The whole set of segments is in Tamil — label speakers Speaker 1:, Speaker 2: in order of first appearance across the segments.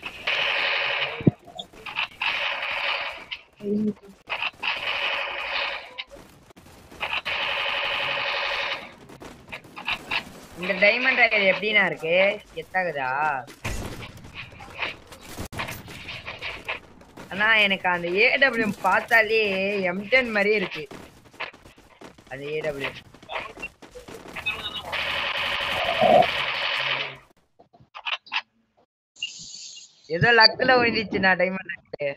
Speaker 1: இந்த டைமண்ட் ராயல் எப்படிண்ணா இருக்கு எத்தாகுதா அண்ணா எனக்கு அந்த ஏடபிள்யூ பார்த்தாலே M10 மாதிரியே இருக்கு அது ஏடபிள்யூ ஏதோ லக்குல விழுந்துச்சுண்ணா டைமண்ட் ராயல்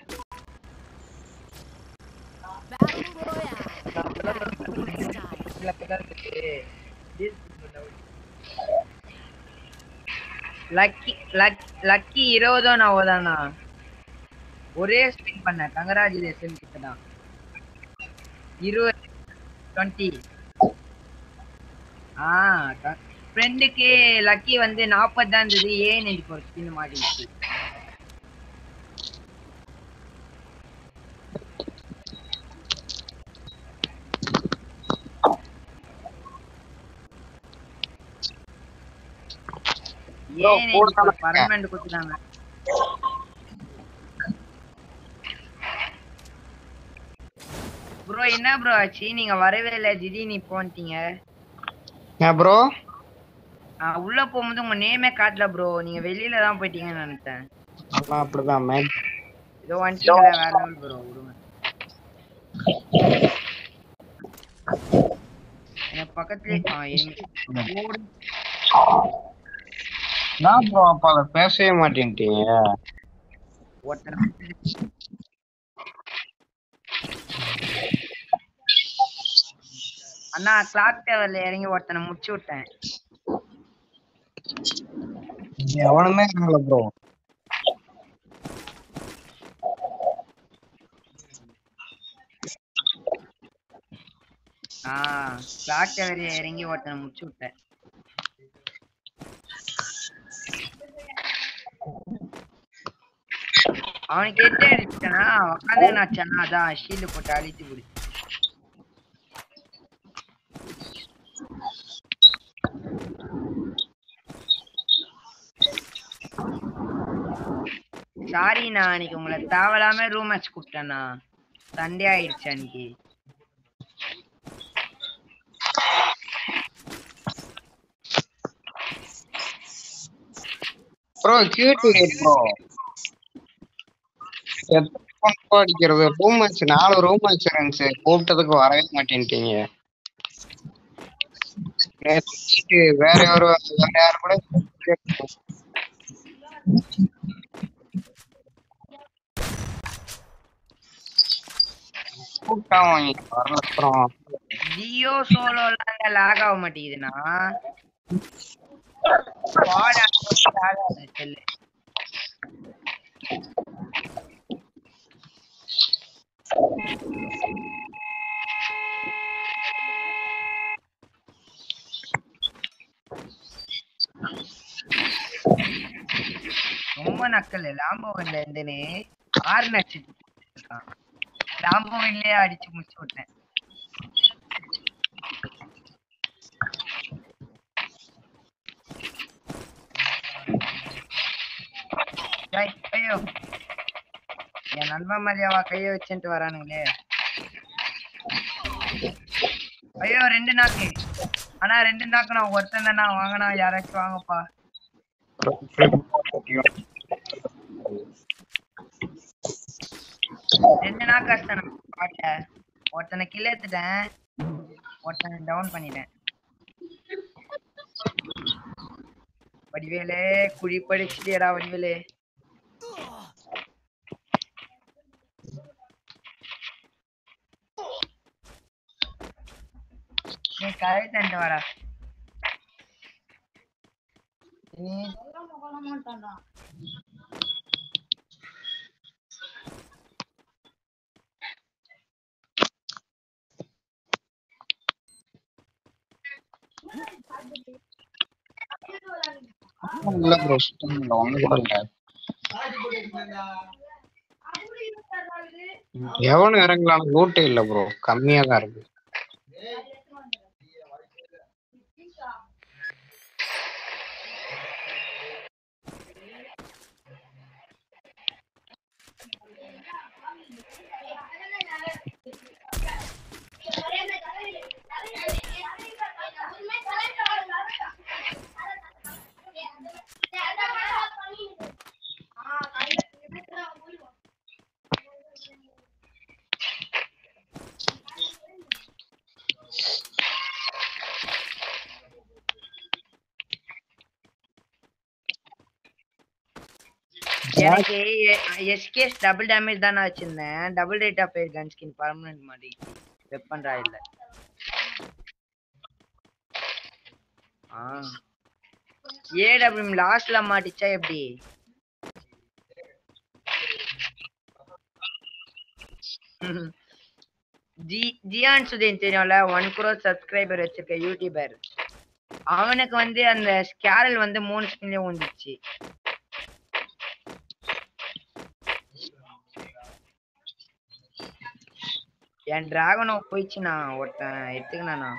Speaker 1: லக்கி லக்கி இருபதோ நாவோதானா ஒரே ஸ்பின் பண்ண கங்கராஜுலேஷன் கிட்ட தான் இருபது டுவெண்ட்டி ஆ ஃப்ரெண்டுக்கு லக்கி வந்து நாற்பது தான் இருந்தது ஏன் எனக்கு ஒரு ஸ்பின் மாட்டிடுச்சு ஏன் எனக்கு ஒரு பர்மனண்ட் கொடுத்துட்டாங்க ப்ரோ என்ன ப்ரோ ஆச்சு நீங்க வரவே இல்லை திடீர்னு இப்போ வந்துட்டீங்க
Speaker 2: ஏன் ப்ரோ
Speaker 1: நான் உள்ள போகும்போது உங்க நேமே காட்டல ப்ரோ நீங்க வெளியில தான் போயிட்டீங்கன்னு நினைச்சேன்
Speaker 2: அதான் அப்படிதான் மேம்
Speaker 1: ஏதோ வந்துட்டீங்களா வேற லெவல் ப்ரோ விடுங்க என் பக்கத்துலயே ஆ, எங்க- ஓடு.
Speaker 2: நான் ப்ரோ அப்ப அதை பேசவே மாட்டேன்ட்டீங்க
Speaker 1: ஒருத்தனை அண்ணா கிளாக் டவர்ல இறங்கி ஒருத்தனை முடிச்சு விட்டேன்
Speaker 2: எவனுமே இருக்கல ப்ரோ
Speaker 1: ஆ கிளாக் டவர் இறங்கி ஒருத்தனை முடிச்சு விட்டேன் அவனுக்கு எட்டு அடிச்சிட்டனா உட்காந்து நாச்சானா அதான் ஷீல்டு போட்டு அழித்து பிடிச்சி சாரி நான் அன்னைக்கு உங்களை தேவையில்லாம ரூம் மேட்ச் கூப்பிட்டேண்ணா சண்டே ஆயிடுச்சு அன்னைக்கு
Speaker 2: ப்ரோ கியூட்டி ப்ரோ எத்தனை அடிக்கிறது ரூம் மேட்ச் நாலு ரூம் மேட்ச் இருந்துச்சு கூப்பிட்டதுக்கு வரவே மாட்டேன்ட்டீங்க நேத்து வேற ஒரு வேற யாரு கூட கூப்பிட்டான் வாங்கி வரல அப்புறம்
Speaker 1: ஜியோ சோலோலாம் லாக் ஆக மாட்டேங்குதுண்ணா Squad activity lag ஆகுது செல்லு ரொம்ப நக்கல் லாம்போகன்ல இருந்துன்னு ஆறு நடிச்சு இருக்கான் லாம்போகன்லயே அடிச்சு முடிச்சு விட்டேன் டேய், ஐயோ என் நண்பன் மாதிரியாவா கைய வச்சுட்டு வரானுங்களே ஐயோ ரெண்டு நாக்கு ஆனா ரெண்டு நாக்கு நான் ஒருத்தன் தானே வாங்கினா யாராச்சும் வாங்கப்பா ரெண்டு நாக்கு அடிச்சேன் பாட்ட ஒருத்தனை கிள்ள எடுத்துட்டேன் ஒருத்தனை டவுன் பண்ணிட்டேன் வடிவேலே குழி படிச்சுட்டியடா வடிவேலே நீ கதை தண்டு வரா நீ
Speaker 2: இல்ல ப்ரோ சுத்தம் இல்ல ஒண்ணு கூட இல்ல எவனும் இறங்கலாம் லூட்டே இல்ல ப்ரோ கம்மியா தான் இருக்கு
Speaker 1: எனக்கு எஸ்கேஸ் டபுள் டேமேஜ் தான் நான் வச்சிருந்தேன் double rate of fire gun skin permanent மாதிரி வெப்பன் ராயில்ல ஆ ஏடபிள்யூ லாஸ்ட்ல மாட்டிச்சா எப்படி ஜி ஜியான் சுதேன் தெரியும்ல ஒன் குரோர் சப்ஸ்கிரைபர் வச்சிருக்க யூடியூபர் அவனுக்கு வந்து அந்த ஸ்கேரல் வந்து மூணு ஸ்கின்ல வந்துச்சு என் டிராகனோ போயிடுச்சு நான் ஒருத்தன் எடுத்துக்கினானா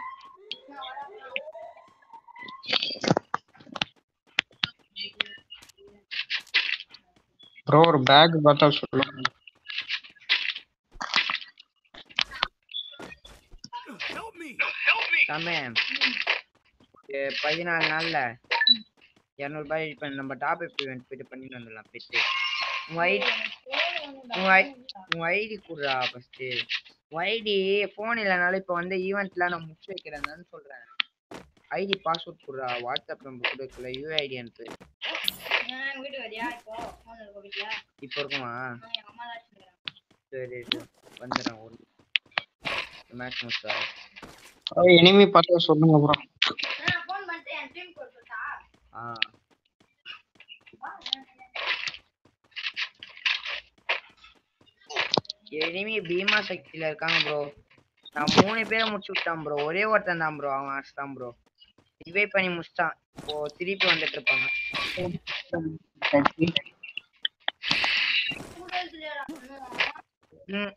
Speaker 2: ப்ரோ ஒரு பேக் பார்த்தா சொல்லுங்க
Speaker 1: சாமே ஒரு பதினாலு நாள்ல இரநூறுபாய் இப்போ நம்ம டாப் அப் இவெண்ட் போயிட்டு பண்ணிட்டு வந்துடலாம் போயிட்டு உங்க ஐடி உங்க ஐ- உங்க ஐடி குடுறா ஃபர்ஸ்ட் உங்க ஐடி ஃபோன் இல்லைனாலும் இப்போ வந்து ஈவெண்ட்லாம் நான் முடிச்சு வைக்கிறேன்னு சொல்றேன் ஐடி பாஸ்வேர்ட் குடுறா வாட்ஸ்அப் நம்பர் கொடுக்கல யூஐடி அனுப்பு
Speaker 3: வீட்டு வரியா இப்போ ஃபோன் இருக்க வீட்டுல
Speaker 1: இப்போ இருக்குமா
Speaker 3: எங்க அம்மா தான் வச்சுருக்காங்க
Speaker 1: சரி சரி வந்துடுறேன் ஒரு மேட்ச் முடிச்சா
Speaker 2: இனிமே பார்த்தா சொல்லுங்க ப்ரோ
Speaker 3: நான் ஃபோன் பண்ணிட்டு என் டீம் கோட் சொல்லட்டா
Speaker 1: ஆ எனிமி பீமா சக்தியில இருக்காங்க ப்ரோ நான் மூணு பேரை முடிச்சு விட்டான் ப்ரோ ஒரே ஒருத்தன் தான் ப்ரோ அவன் அடிச்சிட்டான் ப்ரோ ரிவை பண்ணி முடிச்சிட்டான் இப்போ திருப்பி வந்துட்டு இருப்பாங்க ம்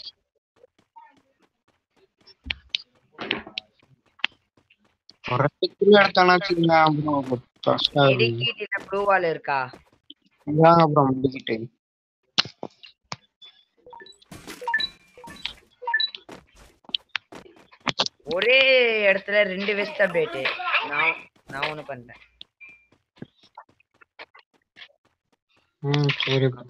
Speaker 2: ஒரு கிலோ எடுத்தானாச்சுங்க ப்ரோ ஃபர்ஸ்ட்
Speaker 1: எடிக்கேட்டில ப்ளூ வால் இருக்கா
Speaker 2: இதாங்க ப்ரோ முடிக்கிட்டு
Speaker 1: ஒரே இடத்துல ரெண்டு வெஸ்ட் அப்டேட் நான் நான் ஒண்ணு பண்றேன்
Speaker 2: ம் சரி ப்ரோ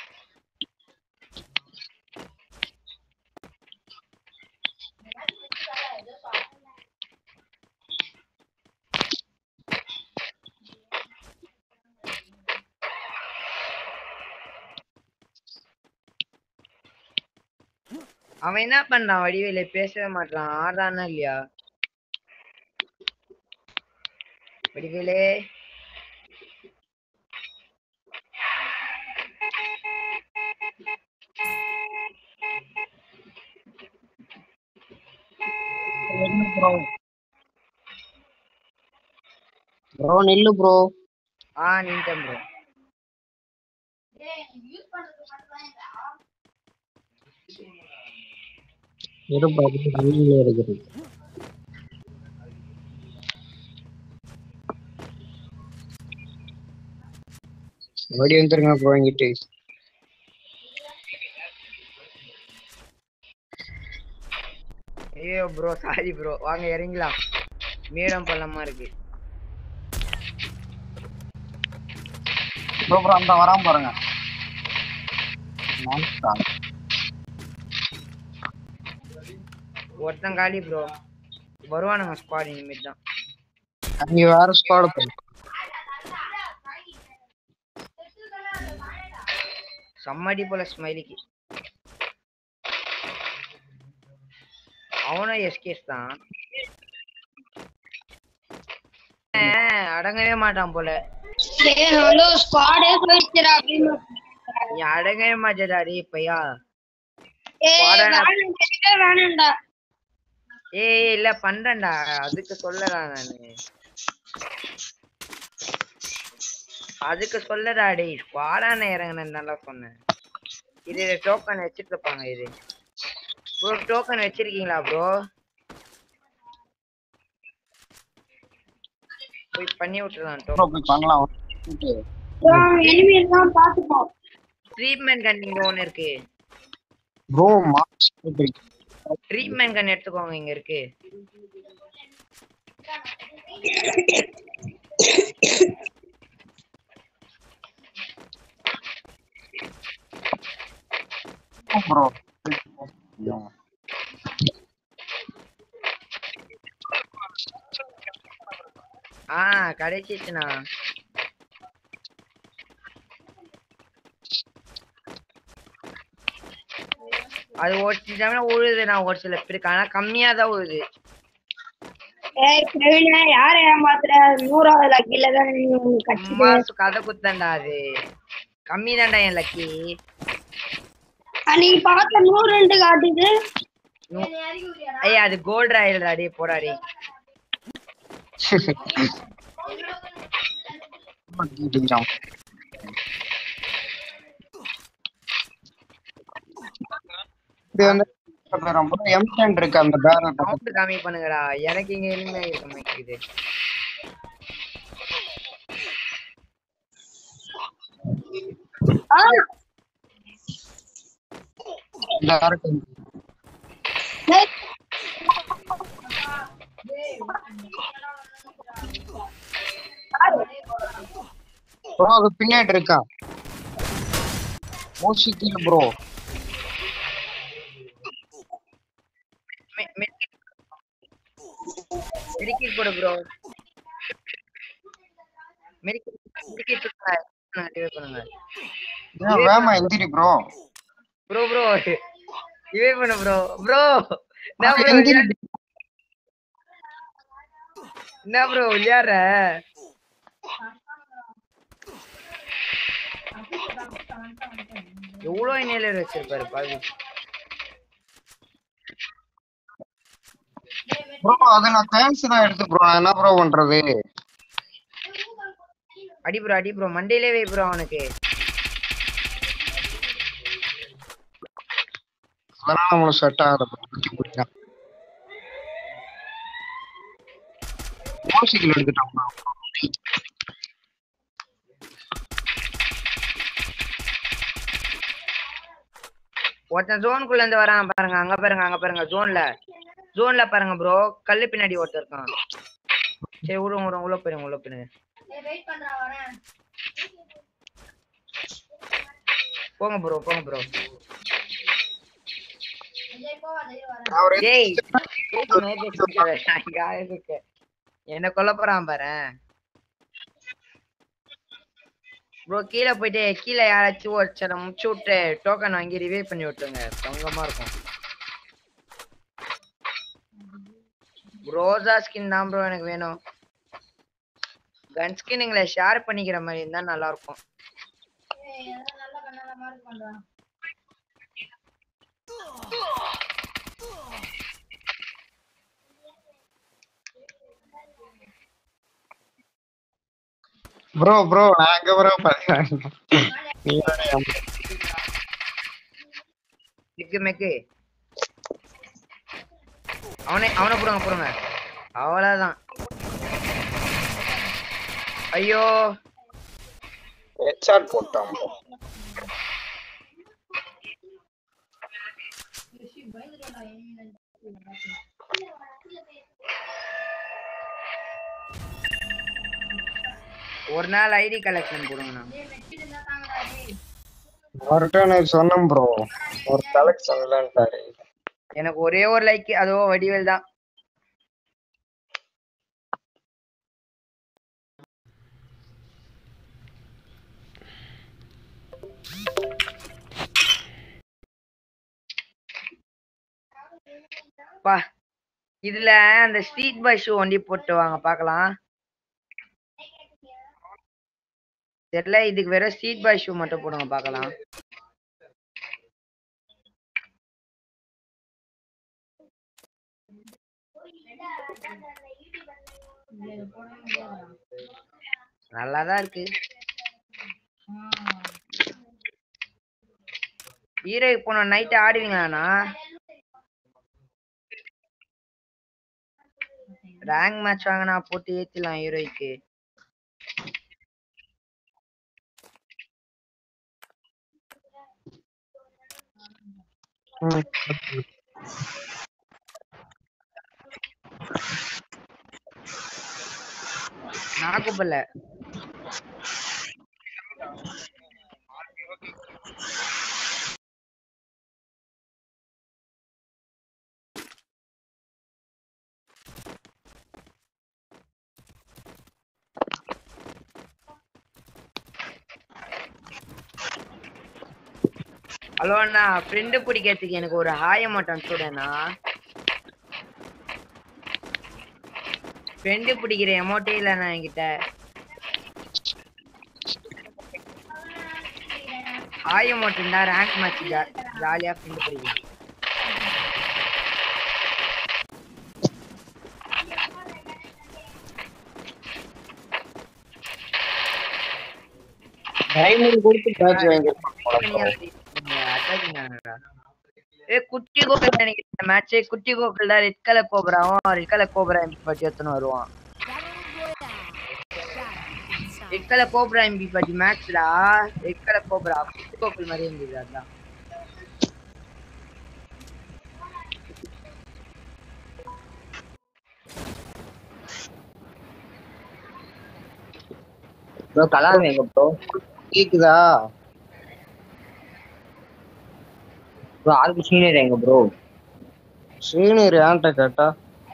Speaker 1: அவன் என்ன பண்றான் வடிவேல பேசவே மாட்டான் ஆடுறானா இல்லையா வடிவேலே
Speaker 2: ப்ரோ ப்ரோ நில்லு ப்ரோ
Speaker 1: ஆ நின்ட்டேன் ப்ரோ
Speaker 3: யூஸ் பண்றது மட்டும் தான்
Speaker 2: இரு ப்ரோ நீங்களே இருக்குது ஓடி வந்துருங்க ப்ரோ இங்கிட்டு
Speaker 1: ஐயோ ப்ரோ சாரி ப்ரோ வாங்க இறங்கலாம் மேடம் பள்ளமா இருக்கு
Speaker 2: ப்ரோ ப்ரோ அந்த வராம பாருங்க Monster.
Speaker 1: ஒருத்தன் காலி ப்ரோ வருவானுங்க ஸ்குவாட் இனிமேல் தான்
Speaker 2: அங்க வேற ஸ்குவாட் போய்
Speaker 1: செம்மடி போல ஸ்மைலிக்கு அவனும் எஸ்கேஸ் தான் ஆஹ், அடங்கவே மாட்டான் போல
Speaker 3: ஹலோ ஸ்குவாடே போயிடுச்சுடா அப்படின்னு
Speaker 1: நீ அடங்கவே மாட்டேடா டேய் பையா
Speaker 3: ஏய்
Speaker 1: வாடா.
Speaker 3: வேணாம் வேணாம்டா
Speaker 1: ஏய் இல்ல பண்றேன்டா அதுக்கு சொல்லடா நானு அதுக்கு சொல்லடா டேய் ஸ்குவாடான இறங்குனேன்னு நல்லா சொன்னேன் இது டோக்கன் வச்சிட்டு இருப்பாங்க இது ப்ரோ டோக்கன் வச்சிருக்கீங்களா ப்ரோ போய் பண்ணி விட்டுறலாம்
Speaker 2: ப்ரோ
Speaker 1: டோக்கன்
Speaker 2: போய் பண்ணலாம்
Speaker 3: எனிமி எல்லாம் பாத்துப்போம்
Speaker 1: ட்ரீட்மெண்ட் கன் இங்க ஒண்ணு இருக்கு
Speaker 2: ப்ரோ மாஸ்டர்
Speaker 1: ட்ரீட்மெண்ட் கன் எடுத்துக்கோங்க இங்க இருக்கு
Speaker 2: ப்ரோ
Speaker 1: ஆ கிடைச்சிச்சுண்ணா அது ஒரு சில டைம்ல உழுது நான் ஒரு சில பேருக்கு ஆனா கம்மியா தான் உழுது
Speaker 4: ஏய் பிரவீனா யாரை ஏமாத்துற நூறாவது லக்கில தான் நீ கட்சி
Speaker 1: சும்மா சு- கதை குத்தண்டா அது கம்மி தான்டா என் லக்கி
Speaker 4: நீ பார்த்த நூறு ரெண்டு காட்டுது
Speaker 3: என்னை இறக்கி விடுறியாடா?
Speaker 1: ஐயா அது கோல்ட் ராயல் அடி போடாடி
Speaker 2: இது வந்து ரொம்ப எம்டன் இருக்கு அந்த பேரல்
Speaker 1: சவுண்ட் கம்மி பண்ணுங்கடா எனக்கு இங்க இனிமே இருக்க மாட்டேங்குது
Speaker 4: ஆ
Speaker 2: டேரக்ட்
Speaker 4: டேய்,
Speaker 2: ப்ரோ அது பின்னாடி இருக்கா மோசிக்கல ப்ரோ
Speaker 1: மெடிக்கெட் போடு ப்ரோ மெடிக்கெட் மெடிக்கெட் பண்ணுங்க பண்ணுங்க
Speaker 2: வேமா எந்திரி ப்ரோ
Speaker 1: ப்ரோ ப்ரோ இவே பண்ணு ப்ரோ ப்ரோ என்ன ப்ரோ
Speaker 2: எந்திரி
Speaker 1: என்ன ப்ரோ விளையாடுற எவ்வளோ இணையில வச்சிருப்பாரு பாரு
Speaker 2: ப்ரோ அதை நான் தேங்க்ஸ் தான் எடுத்து ப்ரோ நான் என்ன ப்ரோ பண்றது
Speaker 1: அடி ப்ரோ அடி ப்ரோ மண்டையிலே வை ப்ரோ அவனுக்கு
Speaker 2: அதெல்லாம் நம்மளுக்கு செட் ஆகாத மோசிக்கல் எடுத்துட்டான் bro.
Speaker 1: ஒருத்தன் ஜோனுக்குள்ள இருந்து வரான் பாருங்க அங்க பாருங்க அங்க பாருங்க ஜோன்ல ஜோன்ல பாருங்க ப்ரோ கல்லு பின்னாடி ஒருத்தன் இருக்கான் சரி விடுங்க விடுங்க உள்ள போயிருங்க உள்ள போயிருங்க
Speaker 3: ஏய், wait பண்றா, வரேன்.
Speaker 1: போங்க ப்ரோ போங்க ப்ரோ
Speaker 3: விஜய் போவாத, இரு வரேன்.
Speaker 2: அவரு
Speaker 1: டேய் பேசி மேய்க்க சொல்லிட்டாரு. நான் இங்க ஆளு இருக்கேன். என்ன கொல்ல போறான் பாரு ப்ரோ கீழே போயிட்டு கீழே யாராச்சும் ஒருத்தரை முச்சு விட்டு டோக்கன் வாங்கி ரிவைவ் பண்ணி விட்டுருங்க தங்கமா இருக்கும் ரோசா ஸ்கின் தான் ப்ரோ எனக்கு வேணும் கன் ஸ்கின்னுங்களை ஷேர் பண்ணிக்கிற மாதிரி இருந்தா நல்லா இருக்கும்
Speaker 3: ஏய், எதனா நல்ல கண்ணால mark பண்றா.
Speaker 2: ப்ரோ ப்ரோ நான் எங்க ப்ரோ பண்ணேன் நீ வேற ஏன்
Speaker 1: மெக்கு மெக்கு அவனை அவனை போடுங்க போடுங்க அவ்வளவுதான் ஐயோ
Speaker 2: ஹெட்ஷாட் போட்டான் bro.
Speaker 3: பயந்துட்டேன்டா, என்ன
Speaker 1: ஒரு நாள் ஐடி கலெக்ஷன் கொடுங்கண்ணா
Speaker 3: டேய், மெச்சிட்டு இருந்தா தாங்கடா, டேய்.
Speaker 2: அவர்கிட்ட நான் சொன்னேன் ப்ரோ ஒரு கலெக்ஷன் இல்லன்ட்டாரு
Speaker 1: எனக்கு ஒரே ஒரு லைக் அதோ வடிவேல் தான் பா இதுல அந்த ஸ்ட்ரீட் பாய் ஷூ ஒண்டி போட்டு வாங்க பார்க்கலாம் தெரியல இதுக்கு வெறும் ஸ்ட்ரீட் பாய் ஷூ மட்டும் போடுங்க பார்க்கலாம்
Speaker 3: இதை போடவே முடியாதுடா.
Speaker 1: நல்லாதான் இருக்கு
Speaker 3: ஆ.
Speaker 1: ஹீரோக்கு போன நைட்டு ஆடுவீங்களாண்ணா ரேங்க் மேட்ச் வாங்கினா போட்டு ஏத்திடலாம் ஹீரோய்க்கு
Speaker 2: ம்.
Speaker 1: நான் கூப்பிடல ஹலோ அண்ணா ஃப்ரெண்டு பிடிக்கிறதுக்கு எனக்கு ஒரு ஹாய மாட்டேன் சொல்றேண்ணா ஃப்ரெண்டு பிடிக்கிற எமௌண்ட்டே இல்லைண்ணா என்கிட்ட ஹாய் அமௌண்ட் இருந்தா ரேங்க் மேட்ச் ஜாலியா ஃப்ரெண்டு பிடிக்கலாம்
Speaker 2: டைமண்ட் கொடுத்து பேட்ச் வாங்கி
Speaker 1: ஏ குட்டி கோகுல் நினைக்கிறேன் மேட்ச் குட்டி கோகுல் தான் ரெட் கலர் கோபராவும் ரெட் கலர் கோபரா எம்பி பட்டி எடுத்துன்னு வருவான் ரெட் கலர் கோபரா எம்பி பட்டி மேட்ச்டா ரெட் கலர் கோபரா குட்டி கோகுல் மாதிரி இருந்தது அதான்
Speaker 5: ப்ரோ கலாம் எங்க ப்ரோ
Speaker 2: கேக்குதா
Speaker 5: ப்ரோ ஆளுக்கு சீனியர் எங்க ப்ரோ
Speaker 2: ஸ்ரீனர் ஏன்ட்ட கேட்டா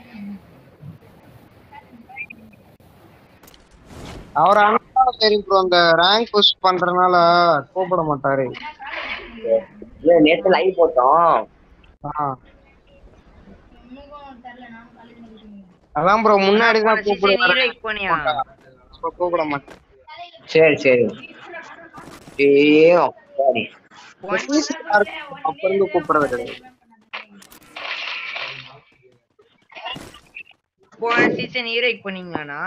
Speaker 2: அவர் அனுப்பாலும் சரி ப்ரோ அந்த ரேங்க் புஷ் பண்றதுனால கூப்பிட மாட்டாரு
Speaker 5: இல்ல நேத்து லைவ் போட்டோம்
Speaker 2: ஆ. அதான் ப்ரோ முன்னாடி தான் கூப்பிடுவாரு
Speaker 1: ஹீரோய்க்கு போனியா
Speaker 2: இப்ப கூப்பிட மாட்டேன்
Speaker 5: சரி சரி ஏ சாரி
Speaker 2: அப்ப இருந்து கூப்பிடுறது கிடையாது
Speaker 1: போன சீசன் ஹீரோய்க்கு போனீங்களாண்ணா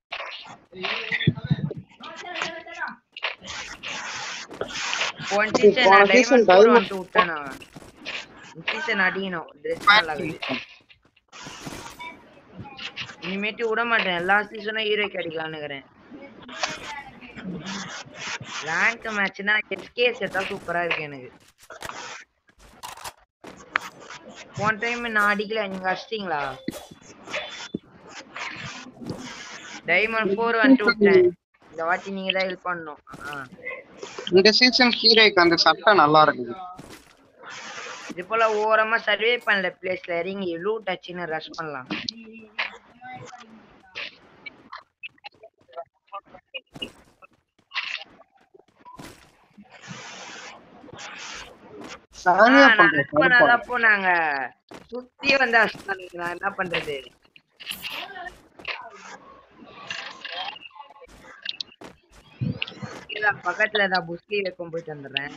Speaker 1: போன சீசன்
Speaker 2: போன
Speaker 1: நான்
Speaker 2: season
Speaker 1: டைமண்ட் ஃபோர்
Speaker 2: diamond
Speaker 1: வந்துட்டு விட்டேனா சீசன் அடிக்கணும் ட்ரெஸ் நல்லா இருக்குது இனிமேட்டு விட மாட்டேன் எல்லா சீசனும் ஹீரோய்க்கு அடிக்கலாம்னு இருக்கிறேன் ரேங்க் மேட்ச்னா எஸ்கேஎஸ் எடுத்தா சூப்பரா இருக்கு எனக்கு போன டைம் நான் அடிக்கல நீங்க அடிச்சிட்டீங்களா டைமண்ட் ஃபோர் வந்துட்டு விட்டேன் இந்த வாட்டி நீங்க தான் ஹெல்ப் பண்ணணும் ஆ.
Speaker 2: இந்த சீசன் ஹீரோய்க்கு அந்த சட்டை நல்லா இருக்குது
Speaker 1: இது போல ஓரமா சர்வே பண்ணல பிளேஸ்ல இறங்கி லூட் அச்சுன்னு ரஷ் பண்ணலாம் ஆ,
Speaker 2: சரியா
Speaker 1: நான்
Speaker 2: பண்றேன்
Speaker 1: rush பண்ணாதான் போனாங்க சுத்தி வந்து அடிச்சிட்டானுங்க. நான் என்ன பண்றது இல்ல, பக்கத்துல ஏதாவது புஸ்லி வைக்கும் போயிட்டு வந்துடுறேன்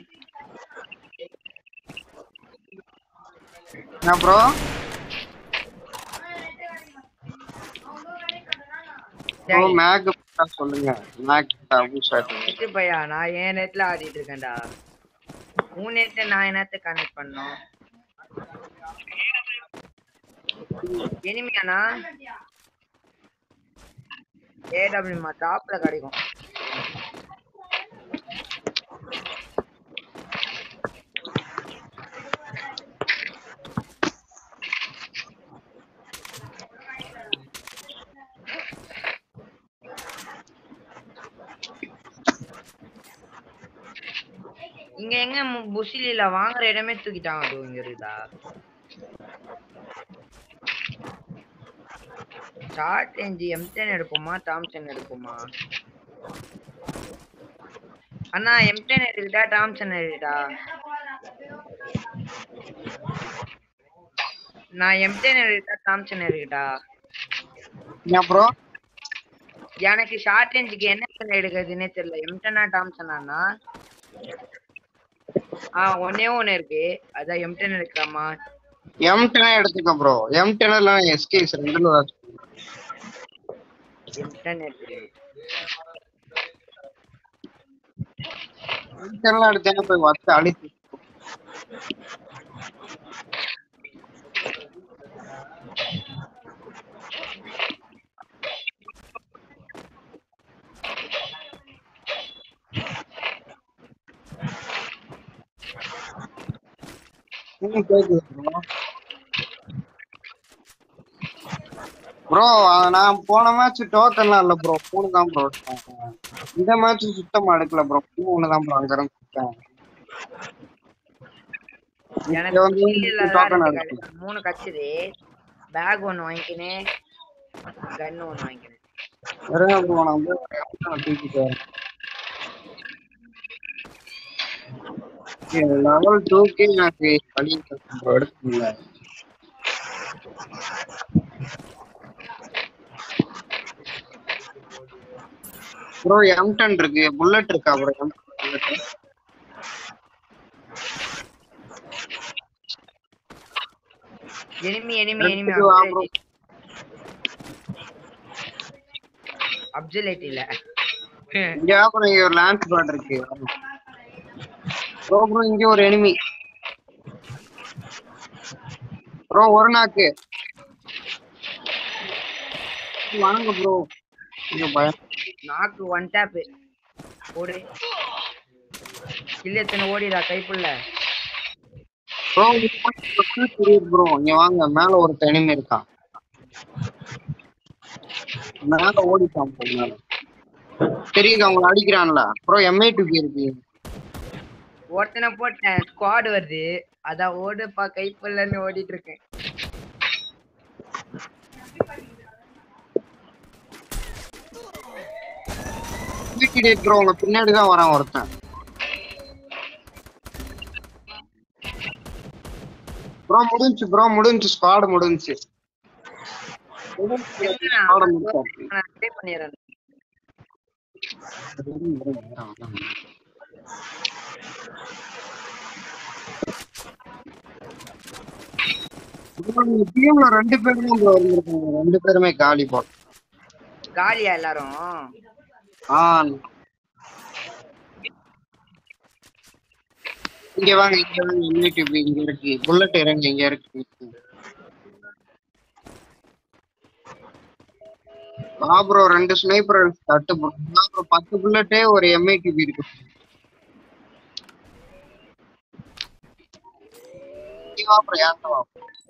Speaker 2: என்ன ப்ரோ ப்ரோ
Speaker 1: டேய்,
Speaker 2: மேக் சொல்லுங்க மேக் அபு சார்
Speaker 1: இது பையா நான் என் நெட்ல ஆடிட்டு இருக்கேன்டா உன் நெட்ல நான் என்னத்த கனெக்ட் பண்ணோம் இனிமையாண்ணா ஏடபிள்யூமா டாப்ல கிடைக்கும் இங்க எங்க மு- புசிலில வாங்குற இடமே தூக்கிட்டாங்க அது இங்க இருக்குதா ஷார்ட் ரேஞ்ச் எம்டென் எடுப்போமா டாம்சன் எடுப்போமா அண்ணா எம்டென் எடுக்கிட்டா டாம்சன் எடுக்கிட்டா நான் எம்டென் எடுக்கிட்டா டாம்சன் எடுக்கிட்டா
Speaker 2: என்ன ப்ரோ
Speaker 1: எனக்கு ஷார்ட் ரேஞ்சுக்கு என்ன gun எடுக்கிறதுனே தெரியல எம்டனா டாம்சனா ஆ ஒன்னே ஒன்னு இருக்கு அதான் எம்டன் எடுக்கலாமா
Speaker 2: எம் டென் எடுத்துக்க ப்ரோ எம் டென் இல்ல எஸ்கேஸ் ரெண்டுல ஏதாச்சும்
Speaker 1: எம்டன் எடுத்து
Speaker 2: எம் டென்லாம் எடுத்தேன்னா போய் வச்சு அழிச்சு ம், கேக்குது ப்ரோ ப்ரோ நான் போன மேட்ச் டோக்கன்லாம் இல்ல ப்ரோ மூணு தான் ப்ரோ இந்த மேட்ச் சுத்தமா எடுக்கல ப்ரோ மூணு தான் ப்ரோ அங்க இருந்து சுத்தம்.
Speaker 1: எனக்கு
Speaker 2: இங்க வந்து
Speaker 1: கீழே தான்
Speaker 2: token
Speaker 1: ரெண்டு
Speaker 2: இருக்கு.
Speaker 1: கிடை- மூணு கச்சுது பேக் ஒன்னு வாங்கிக்கினேன் கன் ஒன்னு வாங்கிக்கினேன்
Speaker 2: இருங்க ப்ரோ நான் வந்து தூக்கிட்டு வரேன் லெவல் டூக்கே எனக்கு வழி ப்ரோ எடுக்க முடியல ப்ரோ எம் டென் இருக்கு புல்லட் இருக்கா bro M bullet
Speaker 1: enemy enemy enemy
Speaker 2: எடுத்துட்டு வா bro.
Speaker 1: அப்சலேட் இல்ல
Speaker 2: இங்க அப்புறம் இங்க ஒரு லான்ச் பேட் இருக்கு ப்ரோ ப்ரோ இங்க ஒரு எனிமி ப்ரோ ஒரு நாக்கு வாங்க ப்ரோ இங்க பயம்
Speaker 1: நாக்கு ஒன் டேப் ஓடு இல்ல எத்தனை ஓடிடா கைப்புள்ள
Speaker 2: ப்ரோ தெரியுது ப்ரோ இங்க வாங்க மேல ஒரு எனிமி இருக்கான் மேல ஓடிட்டான் bro மேல தெரியுது அவங்கள அடிக்கிறான்ல ப்ரோ எம்ஐ டூபி இருக்கு
Speaker 1: ஒருத்தனை போட்டேன் ஸ்குவாட் வருது அதான் ஓடுப்பா கைப்புள்ளன்னு ஓடிட்டு இருக்கேன்
Speaker 2: வீட்டு ப்ரோ உங்க பின்னாடி தான் வரான் ஒருத்தன் ப்ரோ முடிஞ்சு ப்ரோ முடிஞ்சு ஸ்குவாட் முடிஞ்சு squad முடிஞ்சுச்சு.
Speaker 1: நான் ப்ளே பண்ணிடுறேன்
Speaker 2: bro, இந்த டீம்ல ரெண்டு பேரும் தான் ப்ரோ இருந்திருக்காங்க ரெண்டு பேருமே காலி போ
Speaker 1: காலியா எல்லாரும்
Speaker 2: ஆ இங்க வாங்க இங்க வாங்க யூடியூப் இங்க இருக்கு புல்லட் இறங்க இங்க இருக்கு வா ப்ரோ ரெண்டு ஸ்னைப்பர் தட்டு ப்ரோ ப்ரோ பத்து புல்லட்டே ஒரு எம்ஐ டிபி இருக்கு நீ வா ப்ரோ ஏன் வா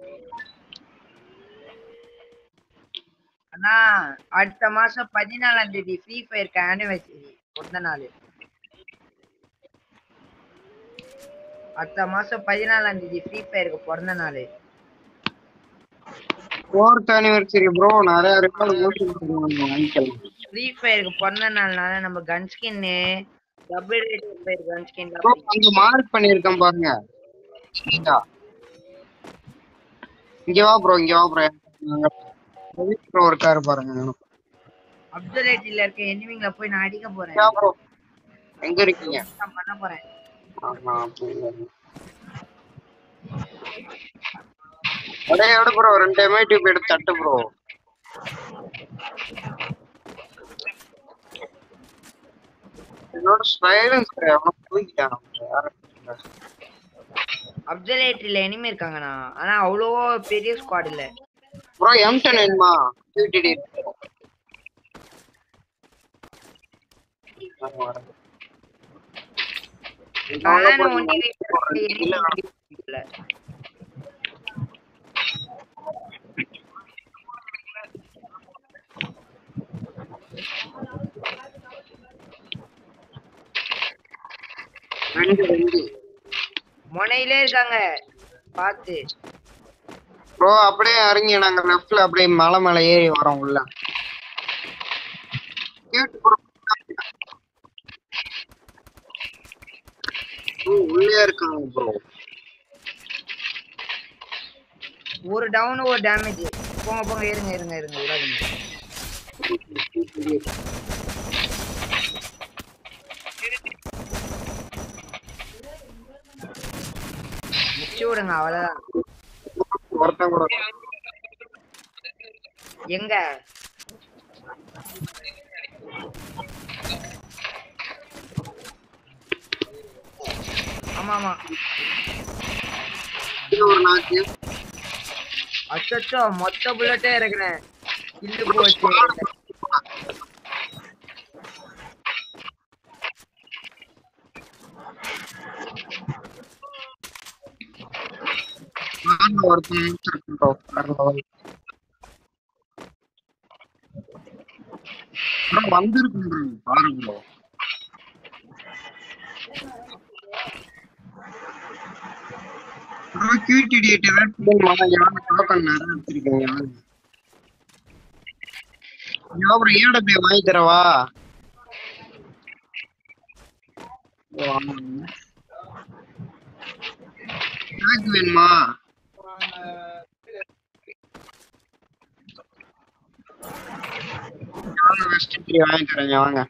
Speaker 1: அண்ணா அடுத்த மாசம் பதினாலாம் தேதி ஃப்ரீ ஃபயருக்கு ஆனிவர்சரி பிறந்த நாள் அடுத்த மாசம் பதினாலாம் தேதி ஃப்ரீ ஃபயருக்கு பிறந்த நாள்
Speaker 2: ஃபோர்த் அனிவர்சரி ப்ரோ நிறைய ரெக்கார்டு போட்டு வாங்கிக்கலாம்
Speaker 1: ஃப்ரீ ஃபயருக்கு பிறந்த நாள்னால நம்ம கன் ஸ்கின்னு double rate fire gun skin
Speaker 2: bro அங்க மார்க் பண்ணிருக்கேன் பாருங்க இந்தா. இங்க வா ப்ரோ இங்க வா ப்ரோ ப்ரோ இருக்காரு பாருங்க
Speaker 1: அப்சர்வேட்டில இருக்க எனிமிங்கள போய் நான் அடிக்க போறேன்
Speaker 2: இங்க வா ப்ரோ எங்க இருக்கீங்க
Speaker 1: நான் பண்ண போறேன்
Speaker 2: ஆமா அப்படிங்களா. அடே எடு ப்ரோ ரெண்டு எம்ஐ டியூப் எடுத்து தட்டு ப்ரோ என்னோட சைலன்ஸ் அவன் தூக்கிட்டான் யாரும்
Speaker 1: அப்சர்வேட்டரியில எனிமி இருக்காங்கண்ணா ஆனா அவ்வளோ பெரிய ஸ்குவாட் இல்ல
Speaker 2: ப்ரோ எம் டென் வேணுமா டிடி
Speaker 1: நானும் ஒண்டி இல்ல
Speaker 2: ரெண்டு ரெண்டு
Speaker 1: முனையிலே இருக்காங்க பாத்து
Speaker 2: ப்ரோ அப்படியே இறங்கி நாங்க லெஃப்ட்ல அப்படியே மலை மேல ஏறி வரோம் உள்ள Cute bro. ஓ, உள்ளே இருக்காங்க ப்ரோ
Speaker 1: ஒரு டவுன் ஒரு டேமேஜ் போங்க போங்க இருங்க இருங்க இருங்க விடாதீங்க முடிச்சு விடுங்க அவ்வளவுதான்
Speaker 2: ஒருத்தன் கூட
Speaker 1: எங்க ஆமா ஆமா
Speaker 2: இது ஒரு நாக்கு
Speaker 1: அச்சோ மொத்த புல்லட்டே இறக்குறேன் இல்லு போச்சு
Speaker 2: நான்கு ஒருத்தன் முடிச்சிருக்கேன் ப்ரோ ப்ரோ வந்திருக்கு ப்ரோ பாருங்க bro bro cute idiot red பில் மாமா யாரு டோக்கன் நிறைய வச்சிருக்கீங்க யா ப்ரோ ஏடபிள்யூ வாங்கி தரவா ஓ, ஆமாங்க. பேக் வேணுமா வாங்க வெஸ்ட் த்ரீ வாங்கி தரேங்க வாங்க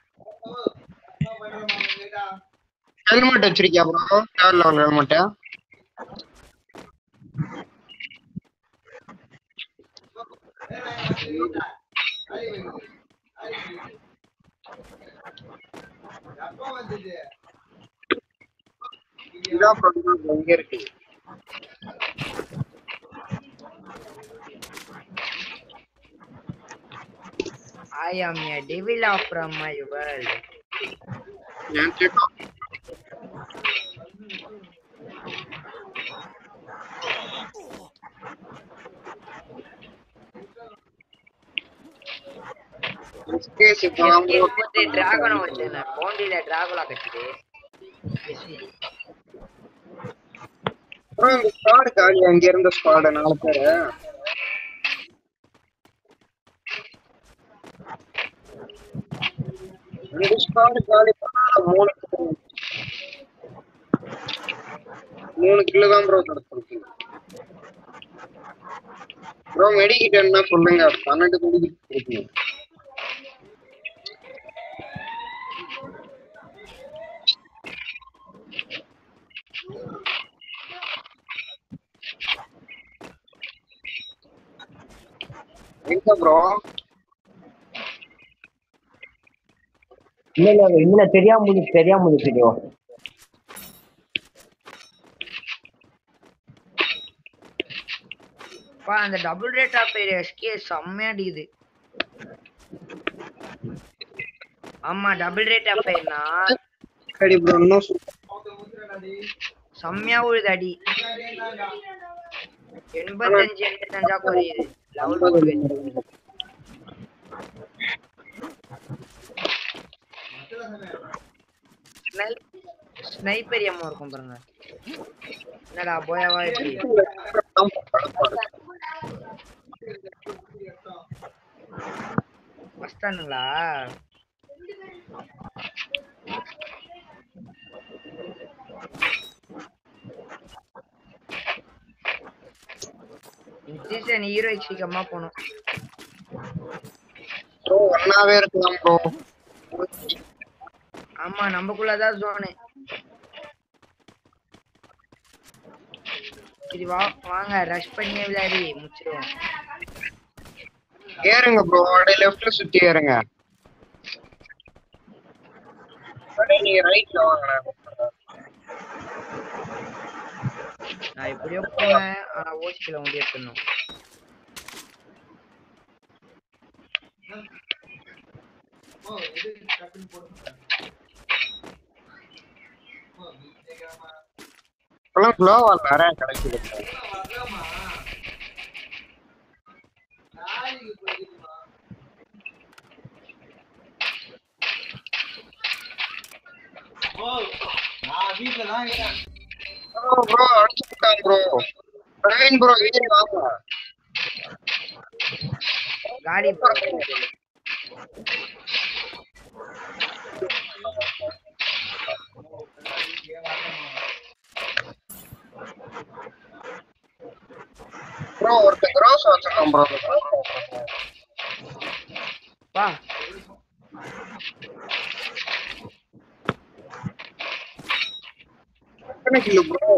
Speaker 2: ஹெல்மெட் வச்சிருக்கியா ப்ரோ தேர்ட் லெவல் ஹெல்மெட் இதான் ப்ராப்ளம் எங்க இருக்கு
Speaker 1: I am a devil from my world.
Speaker 2: ஏன் கேட்டா எஸ்கேஸ் போலாம் bro.
Speaker 1: ಮತ್ತೆ ಡ್ರಾಗನ್ ಹೊಡ್ತೇನೆ ಬೌಂಡಿಲೆ ಡ್ರಾಗುಲ ಕಟ್ಟಿದೆ
Speaker 2: bro இந்த ஸ்குவாட் காலி அங்க இருந்த ஸ்குவாட் நாலு பேரு ரெண்டு ஸ்குவாட் காலி பண்ணா மூணு பேரு. மூணு கிலோ தான் ப்ரோ கிடைச்சிருக்கு ப்ரோ மெடிக்கிட் என்ன சொல்லுங்க பன்னெண்டு மெடிக்கிட் இருக்கு எங்க ப்ரோ
Speaker 5: இல்ல இல்ல இல்ல தெரியாம முடிச்சு தெரியாம முடிச்சுட்டோ
Speaker 1: பா அந்த டபுள் ரேட் ஆஃப் எஸ்கே செம்மையா அடிக்குது ஆமா டபுள் ரேட் ஆஃப் ஃபயர்னா
Speaker 2: சரி ப்ரோ இன்னும் சு-
Speaker 1: செம்மையா உழுது அடி எண்பத்தஞ்சு எண்பத்தஞ்சா குறையுது லெவல் போகுது ஸ்னைப்பர் எம்மோ இருக்கும் பாருங்க என்னடா போயாவா எப்படி வஸ்தானுங்களா சீசன் ஹீரோ சீக்கிரமா போகணும்
Speaker 2: ப்ரோ ஒன்னாவே இருக்கலாம் ப்ரோ
Speaker 1: ஆமா நமக்குள்ளதான் ஜோனு சரி வா வாங்க ரஷ் பண்ணியே விளையாடி முடிச்சிருவோம்
Speaker 2: ஏறுங்க ப்ரோ அப்படியே லெஃப்ட்ல சுத்தி ஏறுங்க அப்படியே நீங்க ரைட்ல வாங்க
Speaker 1: நான் எப்படியோ போனேன் ஆனா ஓசிக்கல வந்து எடுத்துடணும்
Speaker 2: இப்பெல்லாம் குளோவால் நிறைய கிடைக்குது ப்ரோ ப்ரோ அடிச்சுட்டான் ப்ரோ பிரவீன் ப்ரோ வீடு வாங்க
Speaker 1: காடி போறேன்
Speaker 2: ப்ரோ ஒருத்தன் க்ரோஸ் வச்சிருக்கான் ப்ரோ
Speaker 1: வா
Speaker 2: எத்தனை கிலோ ப்ரோ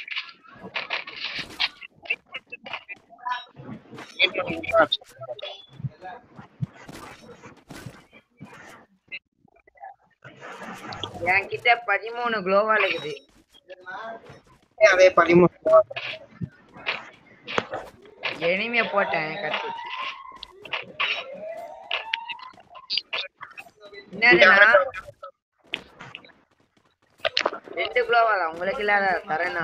Speaker 1: என்கிட்ட பதிமூணு குளோவால் இருக்குது
Speaker 2: அதே பதிமூணு
Speaker 1: எனிமே போட்டேன் கட்டு என்னதுண்ணா ரெண்டு குளோவாலா உங்களுக்கு இல்லாத தரேண்ணா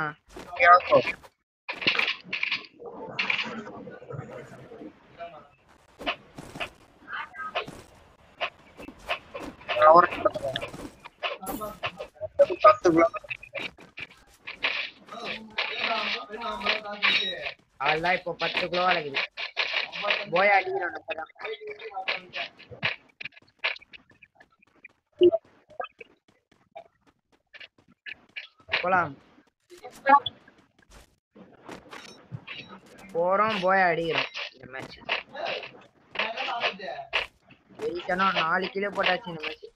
Speaker 2: அவர் பத்து கிலோ
Speaker 1: அதெல்லாம் இப்போ பத்து குளோவால் இருக்குது போய் அடிக்கிறோம் இப்பதான் போலாம் போறோம் போய் அடிக்கிறோம் இந்த மேட்ச் ஜெயிச்சனா நாலு கிலோ போட்டாச்சு இந்த மேட்ச்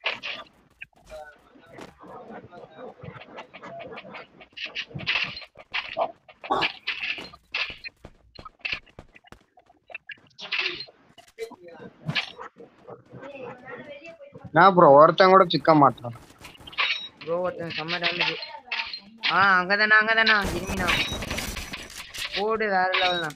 Speaker 2: நான் ப்ரோ ஒருத்தன் கூட சிக்க மாட்டான்
Speaker 1: ப்ரோ ஒருத்தன் செம்ம டேமேஜ் ஆ அங்கதானா அங்கதானா இருமினா போடு வேற லெவல்னா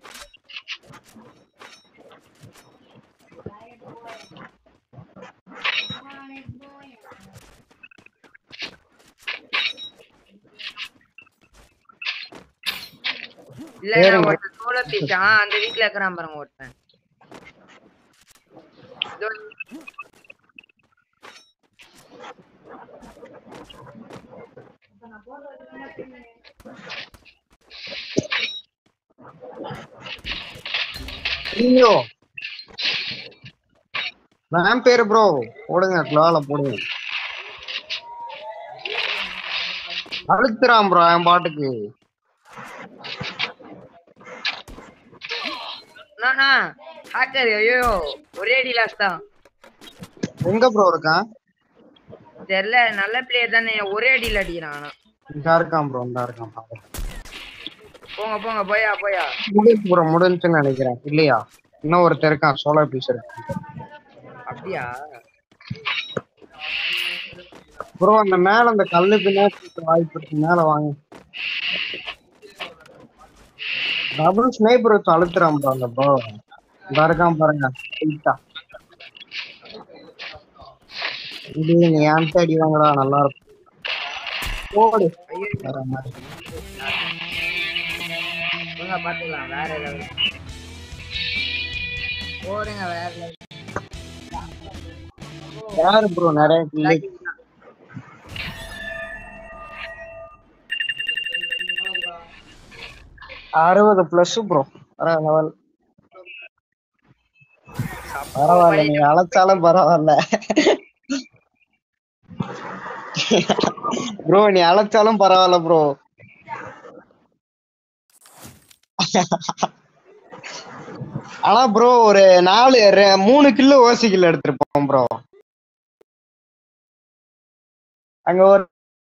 Speaker 1: இல்ல நான்
Speaker 2: சரிங்க.
Speaker 1: ஒருத்தன் சோலோ பீஸ் ஆ அந்த வீட்ல இருக்கிறான் பாருங்க ஒருத்தன் இதோ
Speaker 2: ஐயோ நான் பேரு ப்ரோ போடுங்க க்ளால போடுங்க அழுத்துறான் ப்ரோ என் பாட்டுக்கு
Speaker 1: அண்ணா ஹாக்கர் ஐயோ ஒரே அடி லாஸ் தான்
Speaker 2: எங்க ப்ரோ இருக்கான்
Speaker 1: தெரியல நல்ல பிளேயர் தானே ஒரே அடியில் அடிக்கிறான் ஆனா
Speaker 2: இந்த இருக்கான் ப்ரோ இந்த இருக்கான் பாரு.
Speaker 1: போங்க போங்க போயா போயா
Speaker 2: முடிஞ்சு ப்ரோ முடிஞ்சுன்னு நினைக்கிறேன் இல்லையா இன்னும் ஒருத்தர் இருக்கான் சோலோ பீஸ் இருக்கான்
Speaker 1: அப்படியா
Speaker 2: ப்ரோ அந்த மேல அந்த கல்லு பின்னாடி வாய்ப்பு இருக்கு மேல வாங்க டபுள் ஸ்னைப்பர் வச்சு அழுத்துறான் ப்ரோ அந்த ப்ரோ இந்த இருக்கான் பாருங்க ஸ்ட்ரைட்டா இது நீ என்கிட்ட அடி வாங்கடா நல்லா இருக்கும் போடு
Speaker 1: ஐயோ
Speaker 2: வர மாதிரி
Speaker 1: போங்க பாத்துக்கலாம் வேற லெவல் போடுங்க வேற level.
Speaker 2: யாரு ப்ரோ நிறைய கிள்ளி அறுபது பிளஸ் ப்ரோ வர லெவல் பரவாயில்ல நீ அழைச்சாலும் பரவாயில்ல ப்ரோ நீ அழைச்சாலும் பரவாயில்ல ப்ரோ ஆனா ப்ரோ ஒரு நாலு ரெ- மூணு கிலோ ஓசி கிலோ எடுத்திருப்போம் ப்ரோ அங்க ஒரு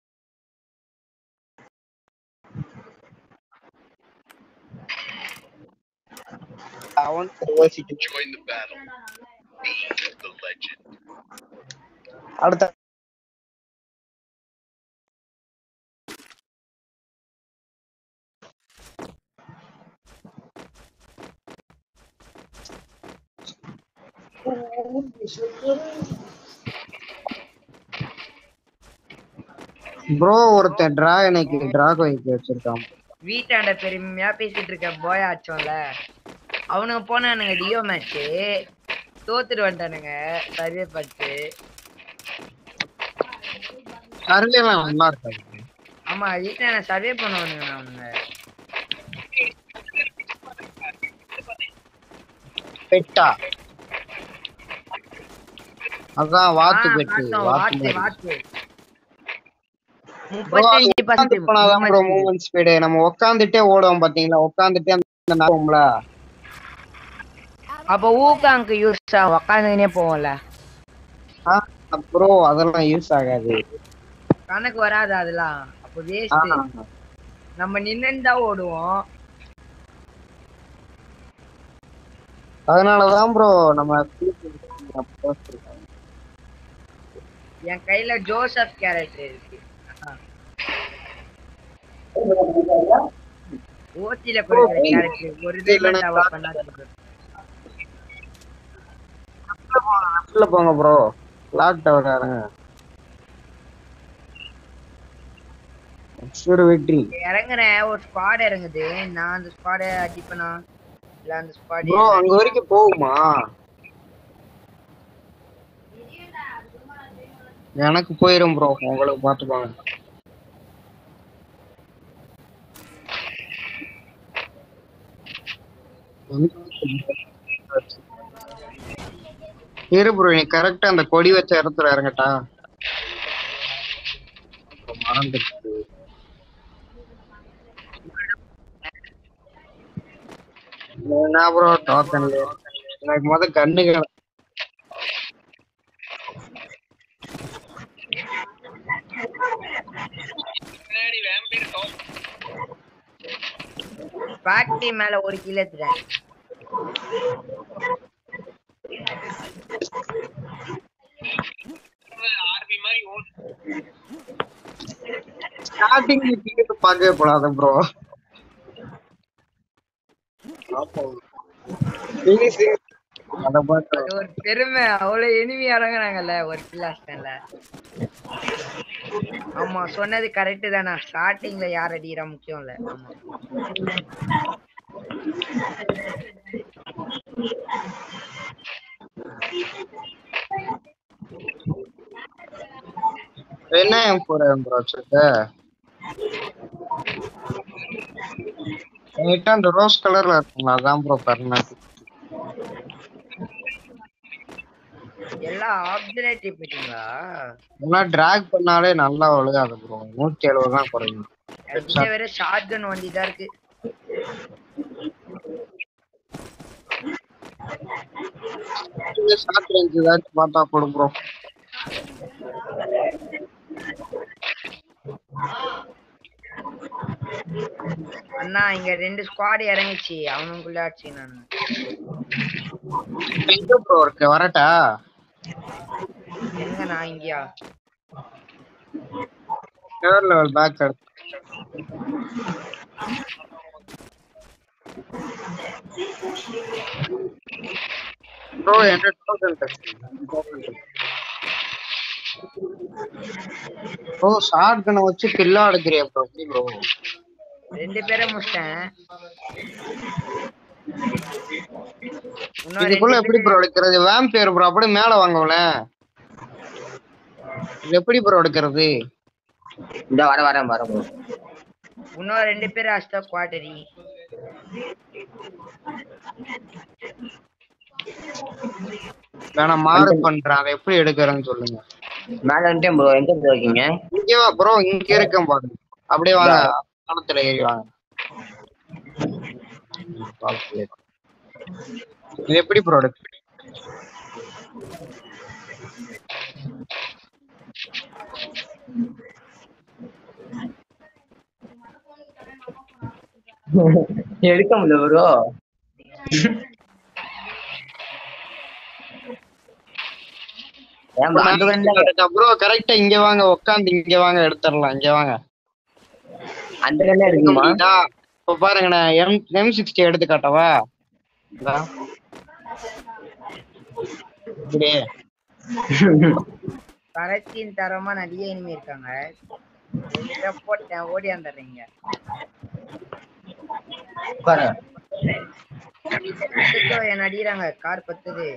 Speaker 2: அவன் ஓசி kilo
Speaker 6: Join the battle. Be the legend.
Speaker 2: அடுத்த ப்ரோ ஒருத்தன் டிராகனைக்கு டிராகோய்க்கு வச்சிருக்கான்
Speaker 1: வீட்டாண்ட பெருமையா பேசிட்டு இருக்க போய் ஆச்சோம்ல அவனுங்க போனானுங்க டியோ மேட்ச் தோத்துட்டு வந்துட்டானுங்க சர்வே பட்டு
Speaker 2: சர்வேலாம் நல்லா இருக்காது
Speaker 1: ஆமா வீட்டாண்ட சர்வே பண்ணுவானுங்க அவனுங்க
Speaker 2: பெட்டா அதான் வாத்து
Speaker 1: ஆ,
Speaker 2: பெட்டு
Speaker 1: பார்த்தோம்,
Speaker 2: வாத்து
Speaker 1: வாத்து
Speaker 2: மாதிரி.
Speaker 1: வாத்து
Speaker 2: Bro, அது
Speaker 1: முப்பத்தஞ்சு
Speaker 2: உட்கார்ந்து போனாதான் ப்ரோ
Speaker 1: பர்சன்ட்
Speaker 2: மூவ்மெண்ட் ஸ்பீடு நம்ம உட்காந்துட்டே ஓடுவோம் பாத்தீங்களா உட்காந்துட்டே அந்த நடுவோம்ல
Speaker 1: அப்ப ஊக்காங்க்கு யூஸ் ஆகும் உக்காந்துக்கினே போவோம்ல
Speaker 2: ப்ரோ அதெல்லாம் யூஸ் ஆகாது
Speaker 1: கணக்கு வராது அதெல்லாம் அப்ப
Speaker 2: ஆ,
Speaker 1: வேஸ்ட் நம்ம நின்னு தான் ஓடுவோம்
Speaker 2: அதனாலதான் ப்ரோ நம்ம
Speaker 1: என் கையில ஜோசப் கேரக்டர் இருக்கு ஓசில கொடுக்குற கேரக்டர் ஒரு
Speaker 2: இல்லைன்னா
Speaker 1: டைம் டவர் பண்ணா போதும்.
Speaker 2: உள்ள போங்க ப்ரோ லாக் டவர் இறங்க ஒரு வெற்றி
Speaker 1: இறங்குறேன் ஒரு ஸ்குவாட் இறங்குது நான் அந்த ஸ்குவாட அடிப்பனா இல்ல அந்த ஸ்குவாட்
Speaker 2: ப்ரோ அங்க வரைக்கும் போகுமா எனக்கு போயிரும் ப்ரோ உங்களுக்கு பாத்துக்கோங்க இரு ப்ரோ நீ கரெக்டா அந்த கொடி வச்ச இடத்துல இறங்கட்டா மறந்துடுச்சு என்ன ப்ரோ டோக்கன் எனக்கு முத கண்ணு கிட-
Speaker 1: ஃபேக்டரி மேல ஒரு கிலோ எடுத்துட்டேன்
Speaker 2: ஸ்டார்டிங் டிக்கெட் பார்க்கவே கூடாது ப்ரோ அத பார்த்து
Speaker 1: அது ஒரு பெருமை அவ்வளவு எனிமி இறங்குறாங்கல்ல ஒரு கிலோ ஸ்டாண்ட்ல ஆமா சொன்னது கரெக்ட் தானா ஸ்டார்டிங்ல யார் அடிக்கிறா முக்கியம் இல்ல ஆமா
Speaker 2: என்ன போறேன் ப்ரோ வச்சிருக்க என்கிட்ட அந்த ரோஸ் கலர்ல இருக்குங்களா அதான் ப்ரோ கர்நாடிக்
Speaker 1: எல்லாம் ஆப்சர்வேட்டிவ் போயிட்டீங்களா
Speaker 2: இதெல்லாம் டிராக் பண்ணாலே நல்லா ஒழுகாது ப்ரோ நூத்தி எழுபது தான் குறையும்
Speaker 1: என்கிட்ட வேற ஷார்ட் கன் வண்டி தான் இருக்கு
Speaker 2: ஷார்ட் ரேஞ்ச் ஏதாச்சும் பார்த்தா கொடு ப்ரோ
Speaker 1: அண்ணா இங்க ரெண்டு ஸ்குவாட் இறங்குச்சு அவனுக்குள்ள ஆச்சு நான்
Speaker 2: எங்க ப்ரோ இருக்கு வரட்டா
Speaker 1: எங்க நான் இங்கயா
Speaker 2: தேர்ட் லெவல் பேக் எடுத்து ப்ரோ என்கிட்ட டோக்கன் ப்ரோ ஷார்ட் கனை வச்சு கில்லா எடுக்கிறியா ப்ரோ எப்படி ப்ரோ
Speaker 1: ரெண்டு பேரை முடிச்சிட்டேன் இன்னும்
Speaker 2: இதுக்குள்ள
Speaker 1: ரெண்டு
Speaker 2: எப்படி ப்ரோ எடுக்கிறது வேம்பேர் ப்ரோ அப்படியே மேல வாங்கல இது எப்படி ப்ரோ எடுக்கிறது
Speaker 5: இந்த வர வரேன் வரேன் ப்ரோ
Speaker 1: இன்னும் ரெண்டு பேர் அஷ்டா குவாட்டரி
Speaker 2: வேணா மாறு பண்றேன் அதை எப்படி எடுக்கிறேன்னு சொல்லுங்க
Speaker 5: மேல வந்துட்டேன் ப்ரோ எங்க bro இருக்கீங்க
Speaker 2: இங்க வா ப்ரோ இங்க இருக்கேன் பாருங்க அப்படியே வாங்க பாலத்துல ஏறி வாங்க பாலத்துல ஏறி. இது எப்படி ப்ரோ எடுக்க
Speaker 5: எடுக்க முடியல ப்ரோ ஏன் bro, அந்த கண்ணு
Speaker 2: ப்ரோ கரெக்டா இங்க வாங்க உட்காந்து இங்க வாங்க எடுத்துடலாம் இங்க வாங்க
Speaker 5: அந்த கண்ணு இருக்குமா
Speaker 2: இதா, இப்ப பாருங்க நான் எம் எம் சிக்ஸ்டி எடுத்து காட்டவா இதா. இப்படி
Speaker 1: கரத்தின் தரமா நிறைய இனிமே இருக்காங்க ரெண்டு பேரை போட்டேன் ஓடி வந்துடுறீங்க
Speaker 5: உட்காரு
Speaker 1: என்ன அடிக்கிறாங்க கார் பத்துது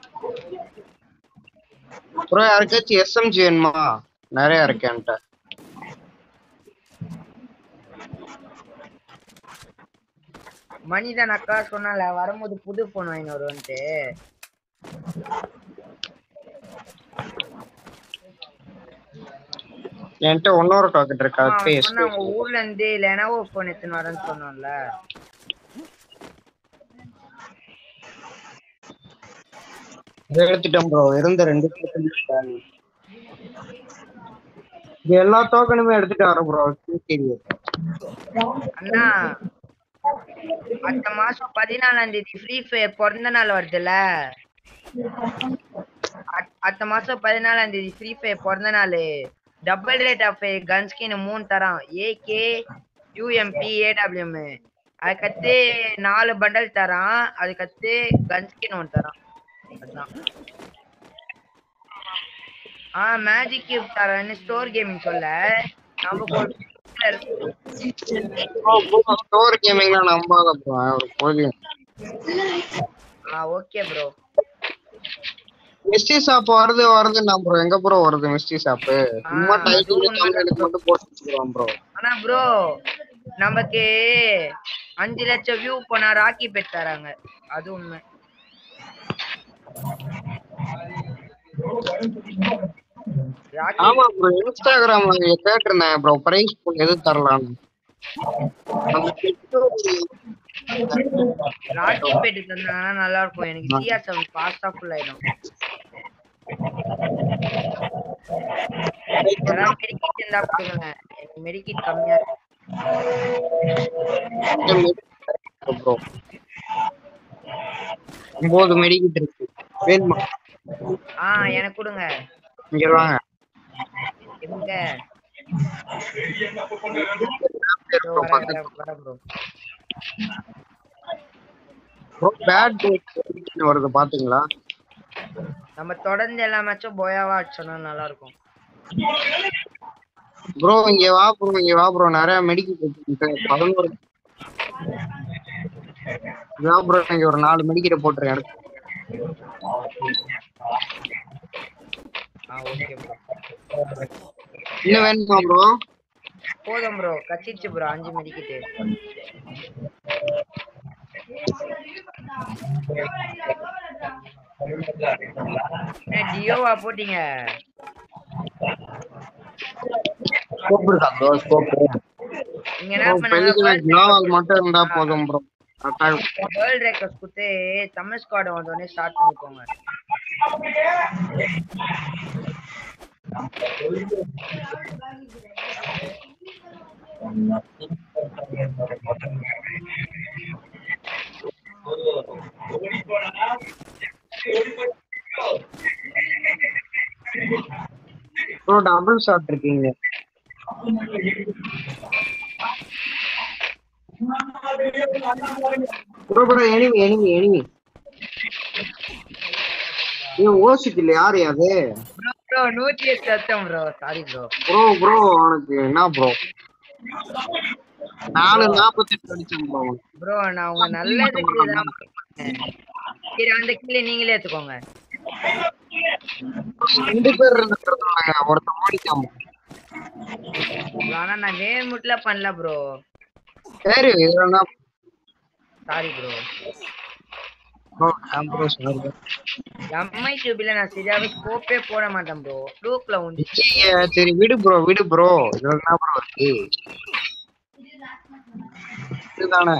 Speaker 2: ப்ரோ யாருக்காச்சும் எஸ்எம்ஜி வேணுமா நிறைய இருக்கு என்கிட்ட
Speaker 1: மணிதான் அக்கா சொன்னால வரும்போது புது போன் வாங்கி வருவான்ட்டு
Speaker 2: என்கிட்ட இன்னொரு டாக்கெட் இருக்கு அது
Speaker 1: அவன்
Speaker 2: போய்
Speaker 1: சொன்னான், உங்க ஊர்ல இருந்து லெனோவோ போன் எடுத்துன்னு வரேன்னு சொன்னான்ல
Speaker 2: இதை எடுத்துட்டேன் ப்ரோ இருந்த ரெண்டு token தான். இது எல்லா டோக்கனுமே எடுத்துட்டு வரேன் ப்ரோ தெரியும்
Speaker 1: அண்ணா அடுத்த மாசம் பதினாலாம் தேதி ஃப்ரீ ஃபயர் பிறந்த நாள் வருதுல்ல அட்- அடுத்த மாசம் பதினாலாம் தேதி ஃப்ரீ ஃபயர் பிறந்த நாள் double rate of gun skin மூணு தரான் ஏகே யூஎம்பி ஏடபிள்யூஎம் அதுக்கடுத்து நாலு பண்டல் தரான் அதுக்கடுத்து கன் ஸ்கின் ஒன்று தரான் அதுதான் ஆ மேஜிக் கியூப் தரேன்னு ஸ்டோர் கேமிங் சொல்ல நமக்கு ஒரு
Speaker 2: ஸ்டோர் கேமிங்லாம் நம்பாத ப்ரோ ஒரு கோழி
Speaker 1: ஆ ஓகே ப்ரோ
Speaker 2: மிஸ்டி ஷாப் வருது வருது நான் ப்ரோ எங்க ப்ரோ வருது மிஸ்டி ஷாப் சும்மா
Speaker 1: ஆ,
Speaker 2: டைட்டில்
Speaker 1: அதுவும்
Speaker 2: தமிழுக்கு மட்டும் போட்டு வச்சுக்கிறோம் ப்ரோ
Speaker 1: ஆனா ப்ரோ நமக்கு அஞ்சு லட்சம் வியூ போனா ராக்கி பெட் தராங்க அது உண்மை ராக்கி
Speaker 2: ஆமா ப்ரோ இன்ஸ்டாகிராம்ல கேட்டிருந்தேன் ப்ரோ பிரைஸ் எது தரலாம்னு அந்த
Speaker 1: ராக்கெட் பேட்டு தந்தாங்கன்னா நல்லா இருக்கும் எனக்கு சிஆர் செவன் ஃபாஸ்டா ஃபுல் ஆயிடும் யாராவது மெடிக்கிட் இருந்தா கொடுங்க எனக்கு மெடிக்கிட் கம்மியா இருக்கு
Speaker 2: ப்ரோ ஒன்பது மெடிக்கிட்டு இருக்கு வேணுமா
Speaker 1: ஆ எனக்கு கொடுங்க
Speaker 2: இங்க வாங்க
Speaker 1: எங்க இதோ
Speaker 2: ப்ரோ
Speaker 1: வரேன், வரேன், வரேன் bro.
Speaker 2: ப்ரோ பேட் வருது பாத்தீங்களா
Speaker 1: நம்ம தொடர்ந்து எல்லா மேட்சும் போயாவா அடிச்சோம்னா நல்லா இருக்கும்
Speaker 2: ப்ரோ இங்க வா ப்ரோ இங்க வா ப்ரோ நிறைய மெடிக்கல் இருக்கு பதினோரு வா ப்ரோ இங்க ஒரு நாலு மெடிக்கிட்ட போட்டுருக்கேன் எடுத்து.
Speaker 1: ஆ ஓகே ப்ரோ
Speaker 2: இன்னும் வேணுமா ப்ரோ
Speaker 1: போதும் ப்ரோ கச்சிச்சு ப்ரோ அஞ்சு மெடிக்கிட்டு என்ன டியோவா போட்டீங்க
Speaker 5: ஸ்கோப் இருக்கா ப்ரோ ஸ்கோப்
Speaker 1: நீங்க என்ன
Speaker 2: பெல்லுக்கு குளோவால் மட்டும் இருந்தா போதும் ப்ரோ
Speaker 1: வேர்ல்ட் ரெக்கார்ட் கொடுத்து தமிழ் ஸ்குவாட் வந்தோடனே ஸ்டார்ட் பண்ணிக்கோங்க
Speaker 2: ப்ரோ டபுள் ஷாட் இருக்கீங்க bro bro enemy enemy enemy ஏன் ஓசிக்கல யாரு அது
Speaker 1: ப்ரோ ப்ரோ நூத்தி எட்டு சத்தம் bro sorry bro
Speaker 2: bro bro அவனுக்கு என்ன ப்ரோ நாலு நாற்பத்தெட்டு அடிச்சேன் ப்ரோ
Speaker 1: ப்ரோ நான் உங்க நல்லதுக்கு தான் பண்ணேன். சரி அந்த கீழே நீங்களே எடுத்துக்கோங்க
Speaker 2: ரெண்டு பேர் இருக்கிறாங்க ஒருத்தன் ஓடிக்காம
Speaker 1: Bro, ஆனா நான் வேணுமுட்ல பண்ணல ப்ரோ
Speaker 2: சரி இதெல்லாம்
Speaker 1: சாரி ப்ரோ
Speaker 2: ப்ரோ ஏன் ப்ரோ சொல்லுங்க
Speaker 1: எம்ஐ டியூப்ல நான் சரியாவே ஸ்கோப்பே போட மாட்டேன் ப்ரோ ப்ளூக்ல உண்டு
Speaker 2: ஐயே, சரி விடு ப்ரோ விடு ப்ரோ இதுல என்ன ப்ரோ இருக்கு இதுதானே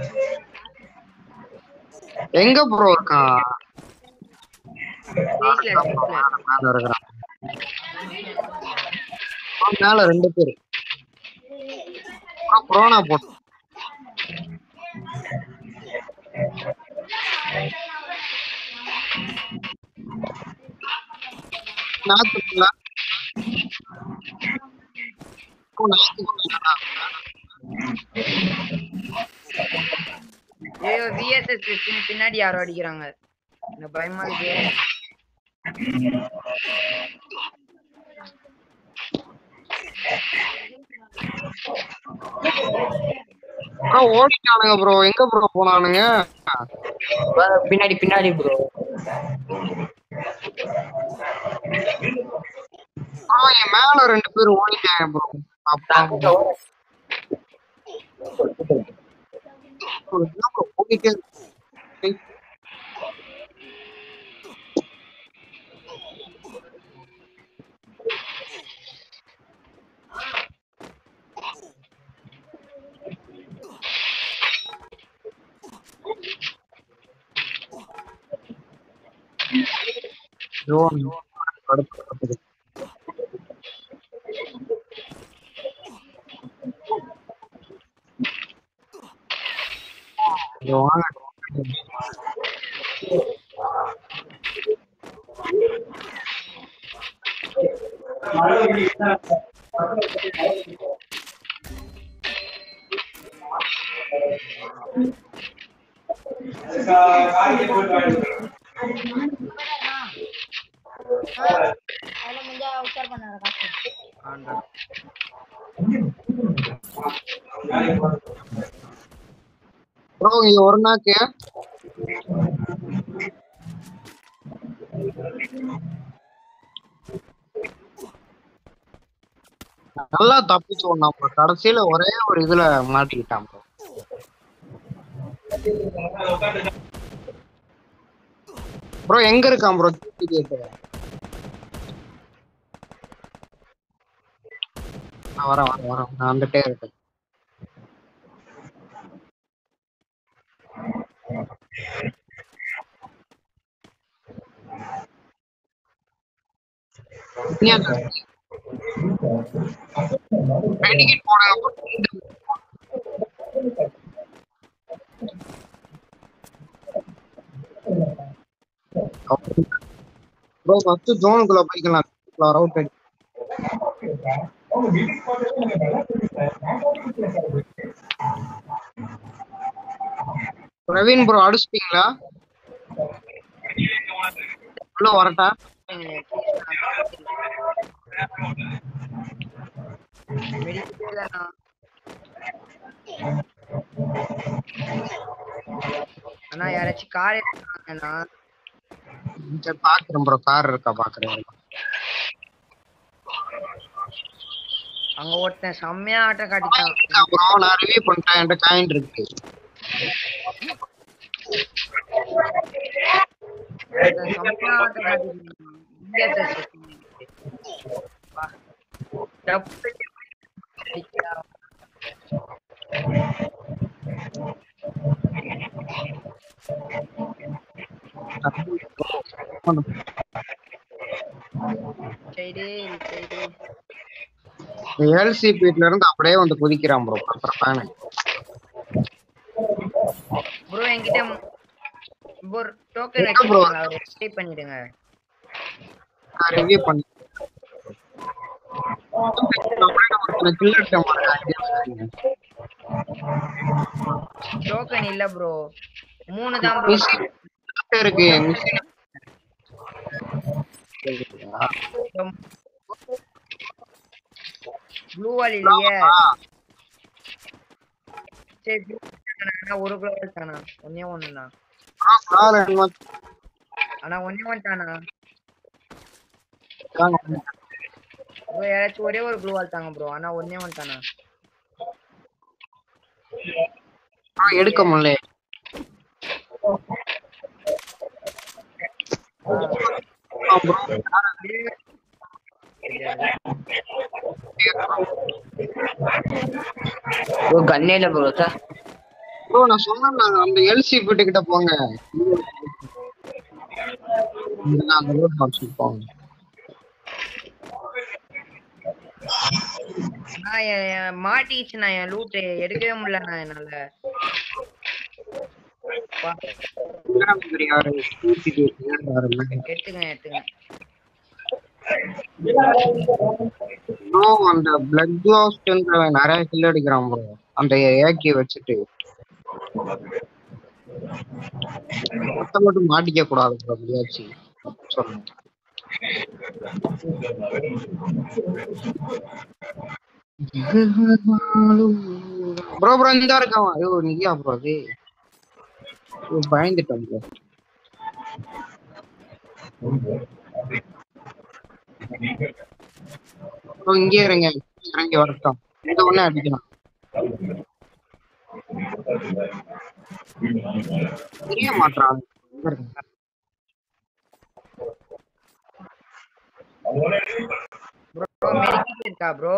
Speaker 2: எங்க ப்ரோ இருக்கான்
Speaker 1: ஸ்ட்ரீட்ல ஸ்ட்ரீட்ல
Speaker 2: மேல இருக்கிறான் ஆ, மேல ரெண்டு பேரு கொரோனா போட்டு நாத்துக்குள்ள ஓ, நாத்துக்குள்ளா?
Speaker 1: ஐயோ விஎஸ்எஸ் பின்னாடி யாரோ அடிக்கிறாங்க எனக்கு பயமா இருக்கு
Speaker 2: ப்ரோ ஓடிட்டானுங்க ப்ரோ எங்க ப்ரோ போனானுங்க
Speaker 5: பின்னாடி பின்னாடி ப்ரோ
Speaker 2: ப்ரோ என் மேல ரெண்டு பேர் ஓடிட்டாங்க ப்ரோ அப்பா bro, என்ன bro ஓடிட்டே இருக்கு? ஐயோ, கடுப்பு கடுப்பு. இங்க வாங்க
Speaker 3: அதில் முடிஞ்சா உஷார் பண்ணாத காசு
Speaker 1: ஆண்டா.
Speaker 2: ப்ரோ இங்க ஒரு நாக்கு நல்லா தப்பிச்சு ஒண்ணா ப்ரோ கடைசியில ஒரே ஒரு இதுல மாட்டிக்கிட்டான் ப்ரோ ப்ரோ எங்க இருக்கான் ப்ரோ கேட்டு நான் வரேன் வரேன் வரேன் நான் வந்துட்டே இருக்கேன் மெடிக்கெட் போடுங்க ப்ரோ ஃபர்ஸ்ட் ஜோனுக்குள்ள போய்க்கலாம் ரவுட் அடி பிரவீன் ப்ரோ அடிச்சிட்டீங்களா உள்ள வரட்டா
Speaker 1: மெடிக்கல் இல்லைண்ணா அண்ணா யாராச்சும் கார் எடுத்தாங்கண்ணா
Speaker 2: சரி பாக்குறேன் ப்ரோ கார் இருக்கா பாக்குறேன்
Speaker 1: அங்க ஒருத்தன் செம்மையா ஆட்டம் காட்டிட்டான்
Speaker 2: ப்ரோ நான் ரிவ்யூ பண்ணிட்டேன் என்கிட்ட காயின் இருக்கு
Speaker 1: ஒருத்தன் செம்மையா ஆட்டம் காட்டிட்டான் இந்தியா dress வா. டப்பு அடிக்கிறான். சைடு சைடு
Speaker 2: எல்சி பீட்ல இருந்து அப்படியே வந்து குதிக்கிறான் ப்ரோ அப்புறம் ஃபேனு
Speaker 1: ப்ரோ என்கிட்ட ப்ரோ டோக்கன்
Speaker 2: என்ன bro?
Speaker 1: வச்சிருக்கீங்களா ஒரு ஸ்டே பண்ணிடுங்க
Speaker 2: நான் ரிவ்யூ பண்ணி கில்லர்
Speaker 1: டோக்கன் இல்ல ப்ரோ மூணு தான் ப்ரோ
Speaker 2: இருக்கு மிஷின்
Speaker 1: ப்ளூ வால் இல்லையே சரி blue wall தானா? ஒரு குளோபல் தானா ஒன்னே ஒண்ணுண்ணா ஆனா ஒன்னே ஒன் தானா ப்ரோ யாராச்சும் ஒரே ஒரு ப்ளூ வால் தாங்க ப்ரோ ஆனா ஒன்னே ஒன் தானா
Speaker 2: எடுக்க முடியல
Speaker 5: ப்ரோ கண்ணே இல்ல ப்ரோ சார்
Speaker 2: ப்ரோ நான் சொன்னேன் அந்த எல்சி பீட்டு கிட்ட போங்க இல்லைன்னா அந்த ரோட் பாக்ஸ் போங்க
Speaker 1: நான் என் என் மாட்டிக்கிச்சுண்ணா என் லூட்டு எடுக்கவே முடியலண்ணா என்னால வா,
Speaker 2: யாரு தூக்கிட்டு யாரு
Speaker 1: எடுத்துங்க எடுத்துங்க
Speaker 2: ப்ரோ அந்த பிளட் க்ளோஸ்ன்றவன் நிறைய கில் அடிக்கிறான் ப்ரோ அந்த ஏக்கி வச்சுட்டு மொத்த மட்டும் மாட்டிக்க கூடாது ப்ரோ அப்படியாச்சு சொல்லுங்க ப்ரோ ப்ரோ இந்த இருக்கான் ஐயோ நீயா ப்ரோ அது ஐயோ, பயந்துட்டேன் ப்ரோ ப்ரோ இங்கே இருங்க இறங்கி வரட்டும் இந்த ஒண்ணே அடிக்கலாம் தெரிய மாட்டான்
Speaker 1: ப்ரோ மெடிக்கல் இருக்கா ப்ரோ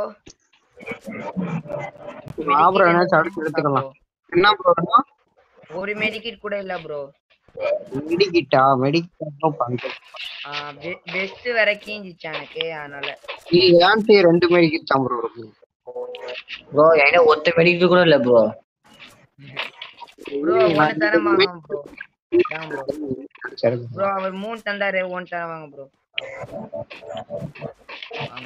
Speaker 2: அப்புறம் என்னாச்சும் அடுத்து எடுத்துக்கலாம் என்ன ப்ரோ
Speaker 1: ஒரு மெடிக்கிட் கூட இல்ல ப்ரோ
Speaker 2: மெடிக்கிட்டா மெடிக்கிட்டா பண்றேன்
Speaker 1: பெஸ்ட் வேற கீஞ்சிச்சு எனக்கு அதனால
Speaker 2: நீ ஏன்ட்டு ரெண்டு மெடிக்கிட் தான் ப்ரோ இருக்கு
Speaker 5: ப்ரோ என்கிட்ட ஒத்த மெடிக்கல் கூட இல்ல ப்ரோ
Speaker 1: ப்ரோ ஒன்னு தர வாங்க ப்ரோ ப்ரோ
Speaker 2: சரி
Speaker 1: ப்ரோ அவர் மூணு தந்தாரு ஒன் தர வாங்க ப்ரோ வாங்க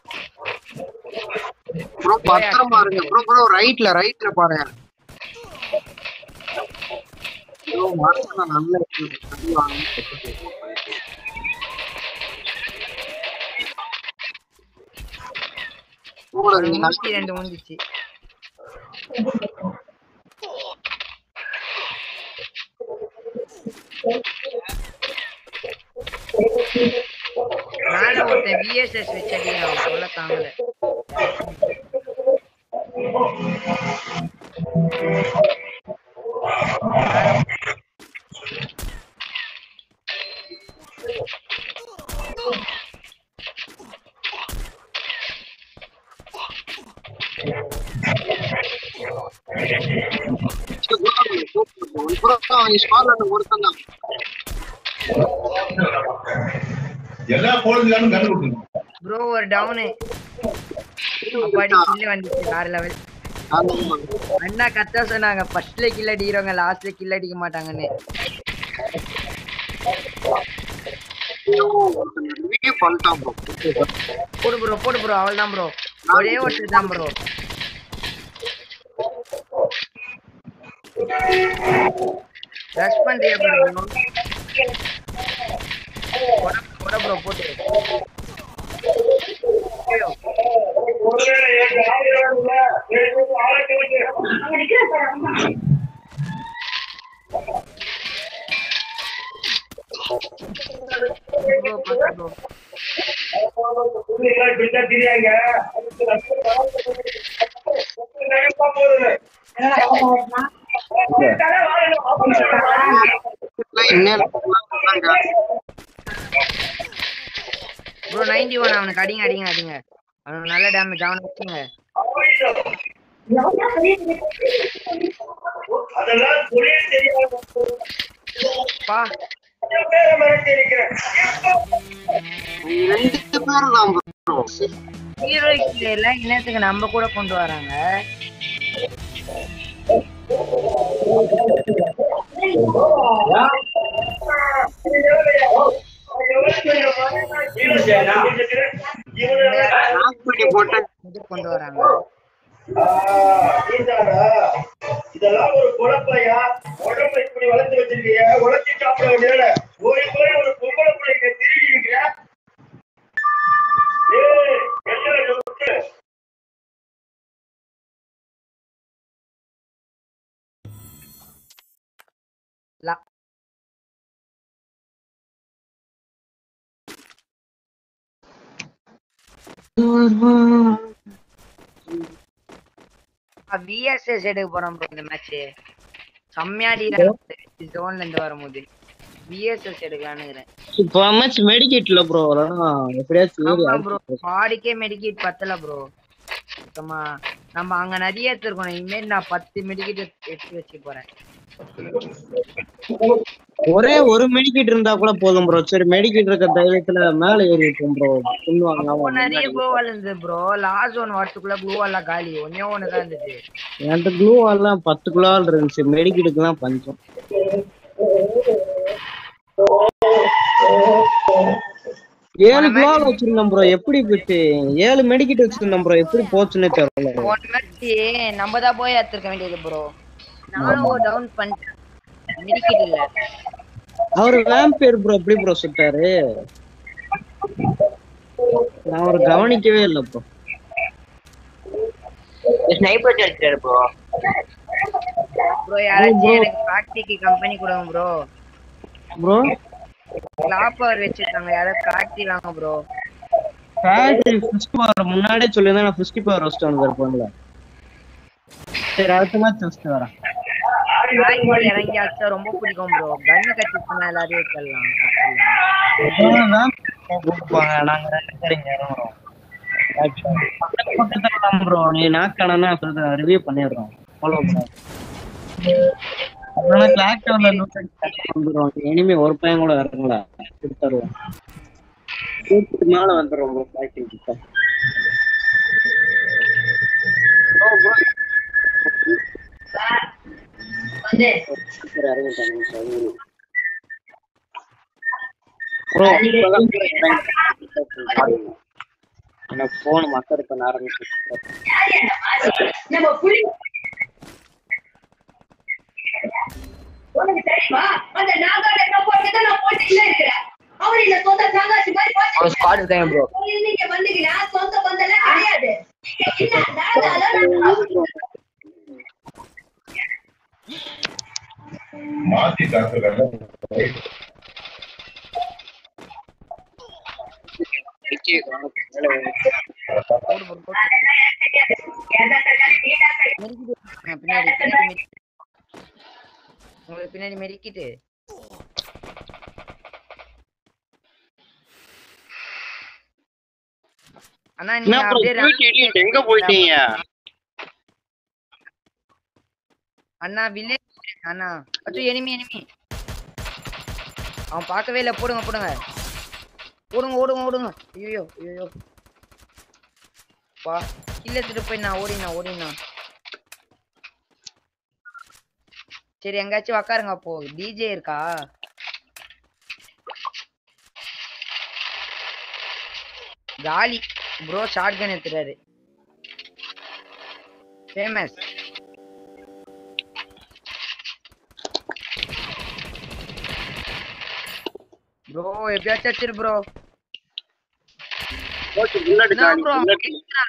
Speaker 1: ப்ரோ
Speaker 2: ப்ரோ பத்திரமா இருங்க ப்ரோ ப்ரோ ரைட்ல ரைட்ல பாருங்க ப்ரோ மரத்துல நல்ல இருக்கு. தண்ணி வாங்கி வச்சுட்டு. கூட
Speaker 1: ஒரு
Speaker 2: நீங்க
Speaker 1: நூத்தி ரெண்டு முடிஞ்சிச்சு மேல ஒருத்தன் விஎஸ்எஸ் வச்சு அடிக்கிறான் சொல்ல தாங்கல
Speaker 2: ப்ரோ ப்ரோ அவன் ஸ்காட்லாண்ட் ஒருத்தன் தான்
Speaker 7: எல்லா கோழிகளும் கண்டு கொடுத்துருங்க
Speaker 1: ப்ரோ ஒரு டவுனு அப்பாடி கில்லு வந்துச்சு வேற லெவல்
Speaker 2: ஆமா
Speaker 1: அண்ணா கத்த சொன்னாங்க ஃபர்ஸ்ட்ல கில் அடிக்கிறவங்க லாஸ்ட்ல கில் அடிக்க மாட்டாங்கன்னு
Speaker 2: ரிவ்யூ பண்ணிட்டான் ப்ரோ
Speaker 1: போடு ப்ரோ போடு ப்ரோ அவள் தான் ப்ரோ ஒரே ஒருத்தர் தான் ப்ரோ ரஷ் பண்றியா ப்ரோ போட ப்ரோ போட்டு ஐயோ, bro, பாத்து bro.
Speaker 2: இன்னும்
Speaker 1: ப்ரோ நைன்டி ஒன் அவனுக்கு அடிங்க அடிங்க அடிங்க அவனுக்கு நல்ல டேமேஜ் அவனை வச்சுங்க பா
Speaker 2: ரெண்டு பேரும் தான் ப்ரோ
Speaker 1: ஹீரோ எல்லாம் இனத்துக்கு நம்ம கூட கொண்டு வராங்க
Speaker 2: லாக் பண்ணி போட்டேன்
Speaker 1: இது கொண்டு வராங்க
Speaker 8: இதெல்லாம் ஒரு குழப்பையா உடம்பு இப்படி வளர்த்து வச்சிருக்கீங்க உழைச்சி சாப்பிட வேண்டியது ஒரு போய் ஒரு பொம்பளை பிள்ளைங்க திருடி இருக்கிற ஏய், என்ன இது முட்டு?
Speaker 1: லா விஎஸ்எஸ் எடுக்க போறோம் bro இந்த மேட்ச் செம்மையாடி ஜோன்ல இருந்து வரும்போது விஎஸ்எஸ் எடுக்கலாம்னு
Speaker 9: இப்போ மேட்ச் மெடிக்கேட்ல ப்ரோ எப்படியாச்சும் ஏறி
Speaker 1: ஆமா ப்ரோ பாடிக்கே மெடிக்கேட் பத்தல ப்ரோ சுத்தமா நம்ம அங்க நிறைய எடுத்துருக்கோம் இனிமேல் நான் பத்து மெடிக்கேட் எடுத்து வச்சு போறேன்
Speaker 9: ஒரே ஒரு மெடிக்கேட் இருந்தா கூட போதும் ப்ரோ சரி மெடிக்கேட் இருக்க தைரியத்துல மேல ஏறி இருக்கும் ப்ரோ பின்வாங்க
Speaker 1: அப்போ நிறைய க்ளூவால் இருந்தது ப்ரோ லாஸ்ட் ஒன் வரத்துக்குள்ள க்ளூவால்லாம் காலி ஒன்னே ஒன்று தான் இருந்துச்சு
Speaker 9: என்கிட்ட க்ளூ எல்லாம் பத்து குளால் இருந்துச்சு மெடிக்கெட்டுக்கு தான் பஞ்சம் ஏழு குளால் வச்சிருந்தோம் ப்ரோ எப்படி போச்சு ஏழு மெடிக்கெட் வச்சிருந்தோம் ப்ரோ எப்படி போச்சுன்னே தெரியல
Speaker 1: ஒன் மேட்ச் நம்ம தான் போய் எடுத்துருக்க வேண்டியது ப்ரோ நானும் டவுன் பண்ணிட்டேன் மெடிக்கெட் இல்ல
Speaker 9: அவரு வேம்பேர் ப்ரோ எப்படி ப்ரோ சுட்டாரு நான் அவர் கவனிக்கவே இல்லை ப்ரோ
Speaker 5: ஸ்னைப்பர் அடிச்சாரு ப்ரோ
Speaker 1: ப்ரோ யாராச்சும் எனக்கு ப்ராக்டிக்கு கம்பெனி கொடுங்க ப்ரோ
Speaker 9: ப்ரோ
Speaker 1: கிளாப்பர் வச்சிருக்காங்க யாராவது ப்ராக்டி வாங்க ப்ரோ
Speaker 9: ஃபேக்டரி ஃபிஸ்ட் பவர் முன்னாடியே சொல்லியிருந்தா நான் ஃபிஸ்டி பவர் வச்சுட்டு வந்திருப்பேன்ல சரி அடுத்த மேட்ச் வச்சுட்டு வரேன்
Speaker 1: ப்ராக்டி இறங்கி அடிச்சா ரொம்ப பிடிக்கும் ப்ரோ கன்னு கட்டிச்சுன்னா எல்லாரையும் வச்சிடலாம்
Speaker 9: கூப்பிடுவாங்க நாங்க ரெண்டு பேரும் இங்க இறங்குறோம் பக்கத்துல ப்ரோ நீ நாக்கானா ரிவ்யூ பண்ணிடுறோம் ஃபாலோ பண்ண அப்புறம் கிளாக் டவர்ல வந்துடும் இனிமே ஒரு பையன் கூட இறங்கல கொடுத்துருவோம் கூப்பிட்டு மேல வந்துடும் ப்ரோ கிளாக்கிங் கிட்ட சூப்பர் இறங்கிட்டாங்க ப்ரோ எனக்கு போன் மக்கள் பண்ண ஆரம்பிச்சு
Speaker 4: நம்ம புலி உனக்கு தெரியுமா அந்த நாகாட போட்டு தான் நான் போட்டுல இருக்கிறேன் அவரு இந்த சொந்த சாங்காசி மாதிரி
Speaker 5: ஒரு ஸ்குவாட் இருக்காங்க ப்ரோ
Speaker 4: போட்டு நீங்க வந்தீங்கன்னா சொந்த பந்தெல்லாம் கிடையாது நீங்க இல்ல நாகால
Speaker 7: மாத்தி தாக்குறாங்க
Speaker 1: பின்னாடி பின்னாடி மெடி- உங்களுக்கு பின்னாடி மெடிக்கிட்டு அண்ணா நீங்க
Speaker 2: என்ன ப்ரோ
Speaker 1: அப்படியே
Speaker 2: எங்க போயிட்டீங்க
Speaker 1: அண்ணா வில்லேஜ் அண்ணா அச்சோ எனிமி எனிமி அவன் பார்க்கவே இல்லை போடுங்க போடுங்க ஓடுங்க ஓடுங்க ஓடுங்க ஐயோ ஐயோ வா கில்ல எடுத்துட்டு போய் நான் ஓடினா ஓடினா சரி எங்கேயாச்சும் உக்காருங்க அப்போ டிஜே இருக்கா காலி ப்ரோ ஷார்ட் கன் எடுத்துறாரு ஃபேமஸ் ப்ரோ எப்படியாச்சும் அடிச்சிரு ப்ரோ
Speaker 9: ஓகே புல்லட்
Speaker 1: என்ன
Speaker 9: காலி
Speaker 1: ப்ரோ
Speaker 9: புல்லட்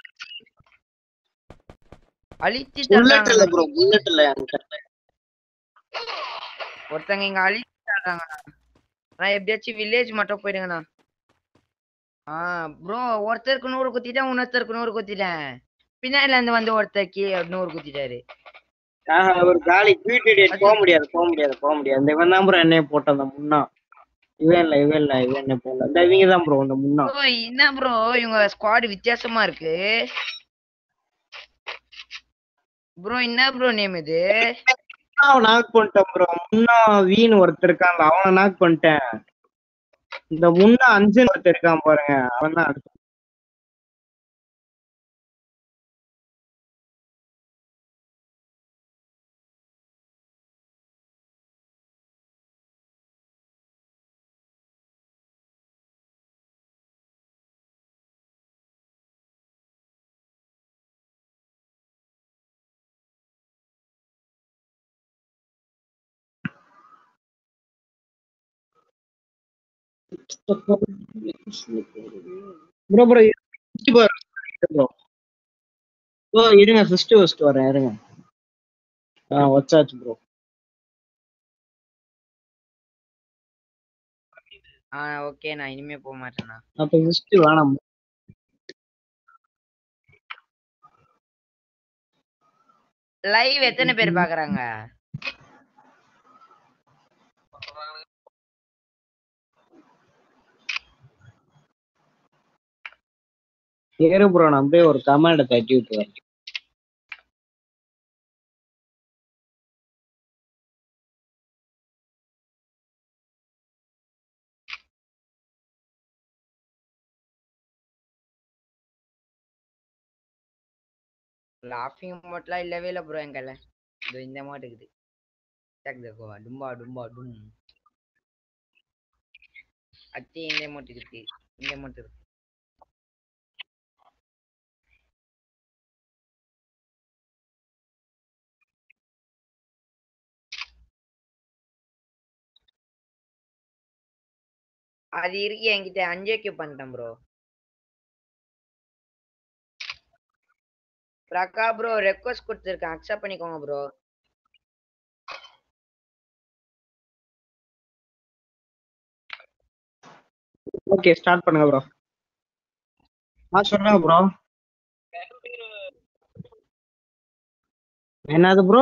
Speaker 1: அழிச்சு
Speaker 2: புல்லட் இல்ல
Speaker 1: தர்றாங்க
Speaker 2: ப்ரோ புல்லட் இல்ல என்கிட்ட
Speaker 1: ஒருத்தங்க இங்க அழிச்சு தர்றாங்க நான் எப்படியாச்சும் வில்லேஜ் மட்டும் போயிடுங்கண்ணா ஆ ப்ரோ ஒருத்தருக்கு நூறு குத்திட்டேன் இன்னொருத்தருக்கு நூறு குத்திட்டேன் பின்னாடில இருந்து வந்து ஒருத்தர் கீழே நூறு குத்திட்டாரு
Speaker 9: ஆஹா ஒரு காலி பிடிடி போக முடியாது போக முடியாது போக முடியாது இந்த இவன் தான் ப்ரோ என்னைய போட்டான் அந்த முன்னா இவன் இல்ல இவன் இல்ல இவன் என்ன போடல இந்த இவங்க தான் ப்ரோ அந்த முன்னா
Speaker 1: ப்ரோ என்ன ப்ரோ இவங்க ஸ்குவாட் வித்தியாசமா இருக்கு ப்ரோ என்ன ப்ரோ நேம் இது
Speaker 9: அவன் நாக் பண்ணிட்டேன் ப்ரோ முன்னா வீண் ஒருத்தர் இருக்கான்ல அவனை நாக் பண்ணிட்டேன் இந்த முன்னா அஞ்சுன்னு ஒருத்தர் இருக்கான் பாருங்க அவன் தான் அடுத்து. ப்ரோ ப்ரோ ப்ரோ ப்ரோ இருங்க சிஸ்ட் வச்சுட்டு வரேன் இருங்க ஆ வச்சாச்சு ப்ரோ
Speaker 1: ஆ ஓகே நான் இனிமே போக மாட்டேண்ணா
Speaker 9: அப்ப சிஸ்ட் வேணாம்
Speaker 1: லைவ் எத்தனை பேர் பாக்குறாங்க
Speaker 9: இரு ப்ரோ நான் போய் ஒரு கமெண்ட் தட்டி விட்டு வரேன்
Speaker 1: லாஃபிங் மோட்லாம் இல்லவே இல்லை ப்ரோ எங்கல்ல இதோ இந்த அமௌண்ட் இருக்குது டக் தக்கோவா டும்பா டும்பா டும் அத்தி இந்த அமௌண்ட் இருக்கு இந்த அமௌண்ட் இருக்கு அது இருக்கு என்கிட்ட அஞ்சே கியூ பண்ணிட்டேன் ப்ரோ பிரகா ப்ரோ ரெக்வஸ்ட் கொடுத்துருக்கேன் அக்செப்ட் பண்ணிக்கோங்க ப்ரோ
Speaker 9: ஓகே ஸ்டார்ட் பண்ணுங்க ப்ரோ ஆ சொல்லுங்க ப்ரோ என்னது ப்ரோ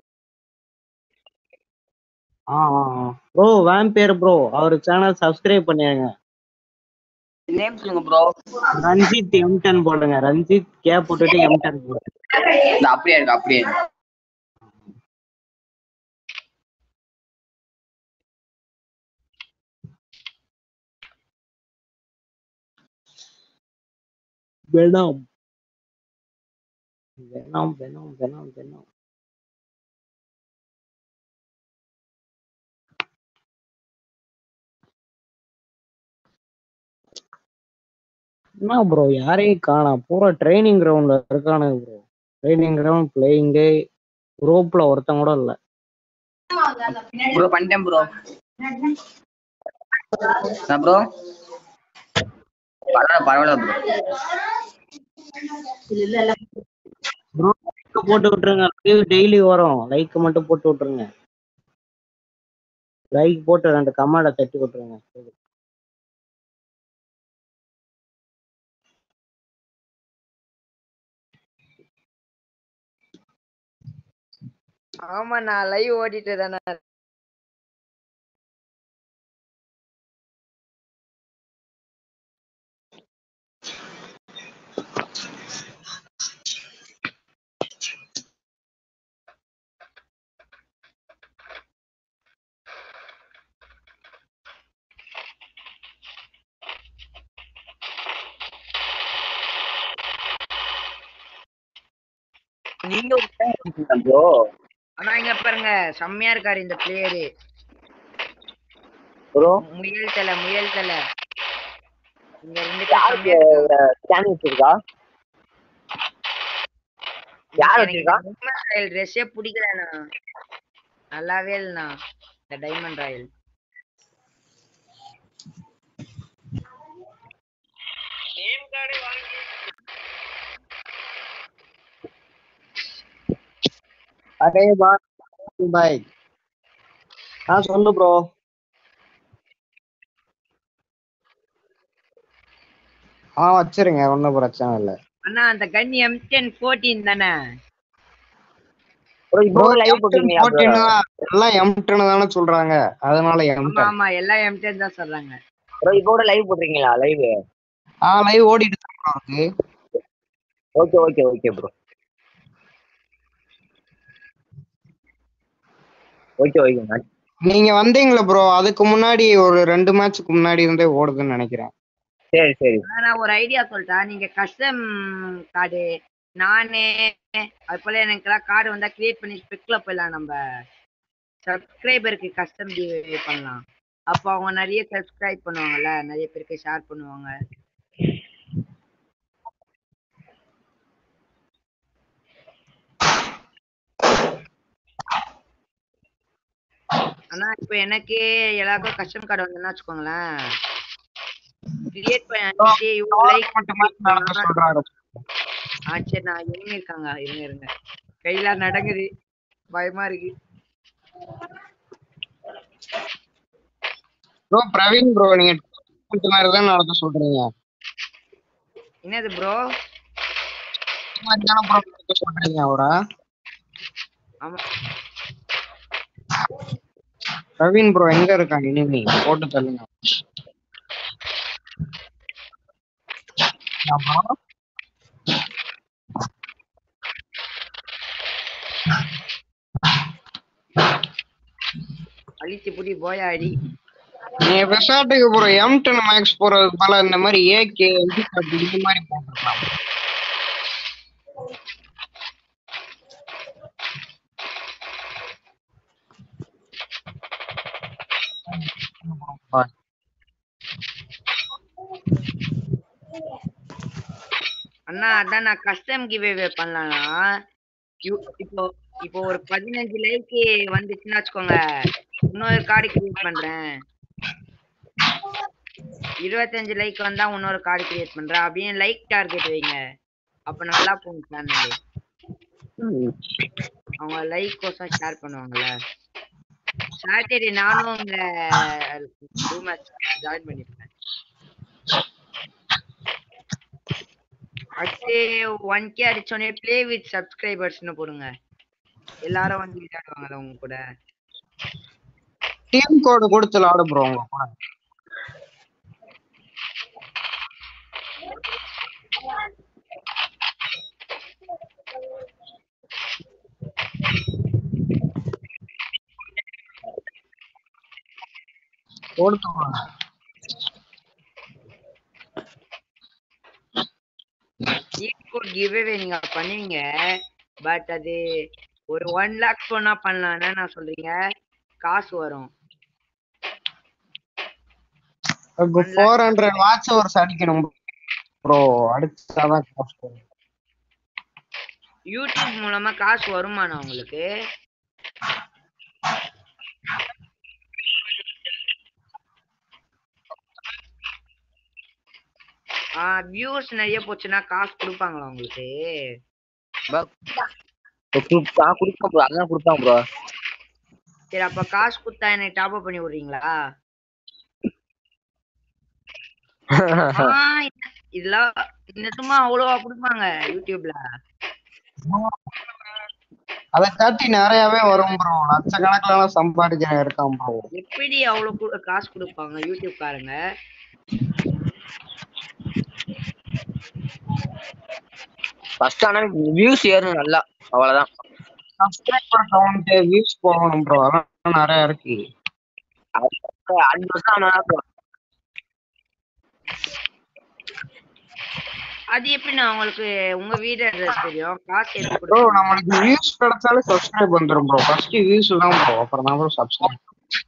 Speaker 9: ஆ ஆ ப்ரோ வேன் பேர் ப்ரோ அவர் சேனல் சப்ஸ்கிரைப் பண்ணிருங்க
Speaker 5: நேம் சொல்லுங்க ப்ரோ
Speaker 9: ரஞ்சித் எம் டென் போடுங்க ரஞ்சித் கே போட்டுட்டு எம் டென் போடுங்க
Speaker 5: இந்த அப்படியே இருக்கு அப்படியே இருக்கு.
Speaker 9: Venom venom venom venom venom என்ன ப்ரோ யாரையும் காணோம் பூரா ட்ரைனிங் கிரவுண்ட்ல இருக்கானுங்க ப்ரோ ட்ரைனிங் கிரவுண்ட் பிளேயிங்கு குரூப்ல ஒருத்தன் கூட இல்ல
Speaker 5: ப்ரோ பண்ணிட்டேன் ப்ரோ ப்ரோ பரவாயில்ல பரவாயில்ல ப்ரோ
Speaker 9: ப்ரோ போட்டு விட்டுருங்க லைவ் டெய்லி வரும் லைக் மட்டும் போட்டு விட்டுருங்க லைக் போட்டு ரெண்டு கமெண்ட தட்டி விட்டுருங்க
Speaker 1: ஆமா நான் லைவ் ஓடிட்டு தானே
Speaker 5: நீங்க ப்ரோ
Speaker 1: ஆனா இங்க பாருங்க செம்மையா இருக்காரு இந்த பிளேயரு
Speaker 5: ப்ரோ
Speaker 1: முயல் தலை முயல் தலை இங்க ரெண்டு பேர்
Speaker 5: யாருக்கு
Speaker 1: செம்மையா இருக்காங்க.
Speaker 5: ஸ்கேன் வச்சிருக்கா யார் வச்சிருக்கா
Speaker 1: ராயல் ட்ரெஸ்ஸே பிடிக்கலண்ணா நல்லாவே இல்லைண்ணா இந்த டைமண்ட் ராயல்
Speaker 9: அரே பாய் ஆ சொல்லு ப்ரோ
Speaker 2: ஆ வச்சிருங்க ஒன்றும் பிரச்சனை இல்லை
Speaker 1: அண்ணா அந்த கன் எம் டென் ஃபோர்டீன் தானே
Speaker 5: ப்ரோ இப்போ லைவ் போட்டுருக்கீங்களா bro?
Speaker 2: எல்லாம் எம்ட்டுன்னு தானே சொல்றாங்க அதனால
Speaker 1: ஆமா
Speaker 2: எம்டன்
Speaker 1: ஆமா எல்லாம் எம் டென் தான் சொல்றாங்க
Speaker 5: ப்ரோ இப்போ கூட லைவ் போட்டுருக்கீங்களா லைவ்
Speaker 2: ஆ லைவ் ஓடிட்டு தான் bro இருக்கு
Speaker 5: okay okay okay bro okay okay
Speaker 2: நீங்க வந்தீங்களா ப்ரோ அதுக்கு முன்னாடி ஒரு ரெண்டு மேட்ச்க்கு முன்னாடி இருந்தே ஓடுதுன்னு நினைக்கிறேன்
Speaker 5: சரி சரி
Speaker 1: ஆனா நான் ஒரு ஐடியா சொல்லிட்டேன் நீங்க கஸ்டம் கார்டு நானே அது போல எனக்குலாம் கார்டு வந்தா கிரியேட் பண்ணி ஸ்பெக்ல போயிடலாம் நம்ம சப்ஸ்கிரைபருக்கு கஸ்டம் கிவ்அவே பண்ணலாம் அப்போ அவங்க நிறைய சப்ஸ்கிரைப் பண்ணுவாங்கல்ல நிறைய பேருக்கு ஷேர் பண்ணுவாங்க ஆனா இப்ப எனக்கே எல்லாருக்கும் கஸ்டம் கார்டு வந்ததுன்னா வச்சுக்கோங்களேன் கிரியேட் பண்ணி இவ்வளவு லைக்
Speaker 2: மட்டும் சொல்றாரு
Speaker 1: ஆ சரி நான் இருங்க இருக்காங்க இருங்க இருங்க கையில நடங்குது பயமா இருக்கு
Speaker 2: ப்ரோ பிரவீன் ப்ரோ நீங்க இந்த மாதிரி தான் நடத்த சொல்றீங்க
Speaker 1: என்னது ப்ரோ
Speaker 2: இந்த மாதிரி தானே ப்ரோ நடத்த சொல்றீங்க அவரை
Speaker 1: ஆமா
Speaker 2: பிரவீன் ப்ரோ எங்க இருக்காங்க இனிமே போட்டு தள்ளுங்க ஆமா
Speaker 1: அழிச்சு புடி போயாடி
Speaker 2: நீங்க ரெசார்ட்டுக்கு போற எம் டென் மேக்ஸ் போறதுக்கு பல இந்த மாதிரி ஏகே இந்த மாதிரி போட்டுருக்கலாம்
Speaker 1: அண்ணா அதான் நான் கஸ்டம் கிவ்அவே பண்ணலாம்னா யூ- இப்போ இப்போ ஒரு பதினஞ்சு லைக் வந்துச்சுன்னா வச்சுக்கோங்க இன்னொரு கார்டு கிரியேட் பண்றேன் இருபத்தஞ்சு லைக் வந்தா இன்னொரு கார்டு கிரியேட் பண்றேன் அப்படின்னு லைக் டார்கெட் வைங்க அப்ப நல்லா போகும் சேனல் அவங்க லைக் கோசம் ஷேர் பண்ணுவாங்கல்ல சாட்டர்டே நானும் உங்க ரூம் ஜாயின் பண்ணிருக்கேன் அடுத்து ஒன் கே அடிச்சோடனே ப்ளே வித் சப்ஸ்கிரைபர்ஸ்னு போடுங்க எல்லாரும் வந்து விளையாடுவாங்கல்ல உங்க கூட
Speaker 2: டீம் கோடு கொடுத்து விளாடு ப்ரோ உங்க கூட கொடுத்து விடுங்க.
Speaker 1: கோட் கிவ்அவே நீங்க பண்ணுவீங்க பட் அது ஒரு ஒன் லேக் போனா பண்ணலாம்னா நான் சொல்றீங்க காசு வரும்
Speaker 2: ஃபோர் ஹண்ட்ரட் வாட்ச் ஹவர்ஸ் அடிக்கணும் ப்ரோ அடிச்சாதான் காசு வரும்.
Speaker 1: யூடியூப் மூலமா காசு வருமானம் உங்களுக்கு ஆ வியூஸ் நிறைய போச்சுன்னா காசு கொடுப்பாங்களா உங்களுக்கு
Speaker 5: நான் கொடுப்பேன் ப்ரோ அதான் கொடுப்பேன் ப்ரோ
Speaker 1: சரி அப்ப காசு கொடுத்தா எனக்கு டாப் அப் பண்ணி விடுறீங்களா ஆ, இதெல்லாம் நிஜமா அவ்வளவா கொடுப்பாங்க யூடியூப்ல
Speaker 2: அதை காட்டி நிறையவே வரும் ப்ரோ லட்சக்கணக்கில சம்பாதிக்க இருக்கான் ப்ரோ
Speaker 1: எப்படி அவ்வளவு கு- காசு கொடுப்பாங்க யூடியூப் காரங்க
Speaker 5: ஃபர்ஸ்ட் ஆனா வியூஸ் ஏறணும் நல்லா அவ்வளவுதான்
Speaker 2: சப்ஸ்கிரைபர் கவுண்ட் வியூஸ் போகணும் ப்ரோ அதெல்லாம் நிறைய இருக்கு
Speaker 5: அஞ்சு வருஷம் ஆனா bro.
Speaker 1: அது எப்படி நான் உங்களுக்கு உங்க வீடு அட்ரஸ் தெரியும் காசு எடுத்து
Speaker 2: ப்ரோ
Speaker 1: கொடுத்தீங்க
Speaker 2: நம்மளுக்கு வியூஸ் கிடைச்சாலே சப்ஸ்கிரைப் வந்துரும் ப்ரோ ஃபர்ஸ்ட் வியூஸ் தான் ப்ரோ அப்புறம் தான் ப்ரோ சப்ஸ்கிரைப்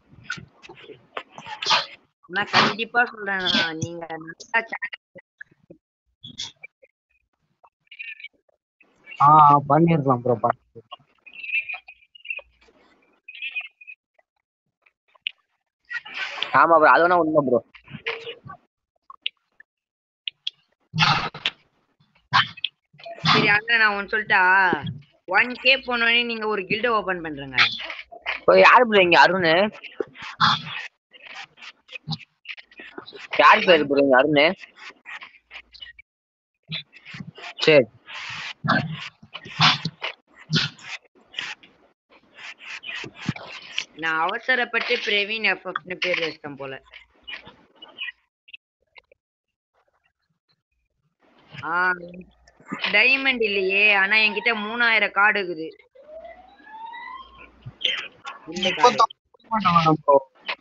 Speaker 1: நான் கண்டிப்பா சொல்றேன் நான் நீங்க நல்லா channel
Speaker 2: ஆ பண்ணிருக்கலாம் ப்ரோ பண்ணிருக்கலாம்
Speaker 5: ஆமா ப்ரோ அது வேணா உண்மை ப்ரோ
Speaker 1: சரி அண்ணா நான் ஒன்னு சொல்லிட்டா ஒன் கே போனோடனே நீங்க ஒரு கில்ட ஓபன் பண்றேங்க
Speaker 5: ப்ரோ யாரு ப்ரோ இங்க அருண் யார் பேரு ப்ரோ இங்க அருண் சரி
Speaker 1: நான் அவசரப்பட்டு பிரவீன் எஃப்எஃப்னு பேர் வச்சிட்டேன் போல ஆ டைமண்ட் இல்லையே ஆனா என்கிட்ட மூணாயிரம் கார்டு இருக்குது இந்த கார்டு
Speaker 2: ப்ரோ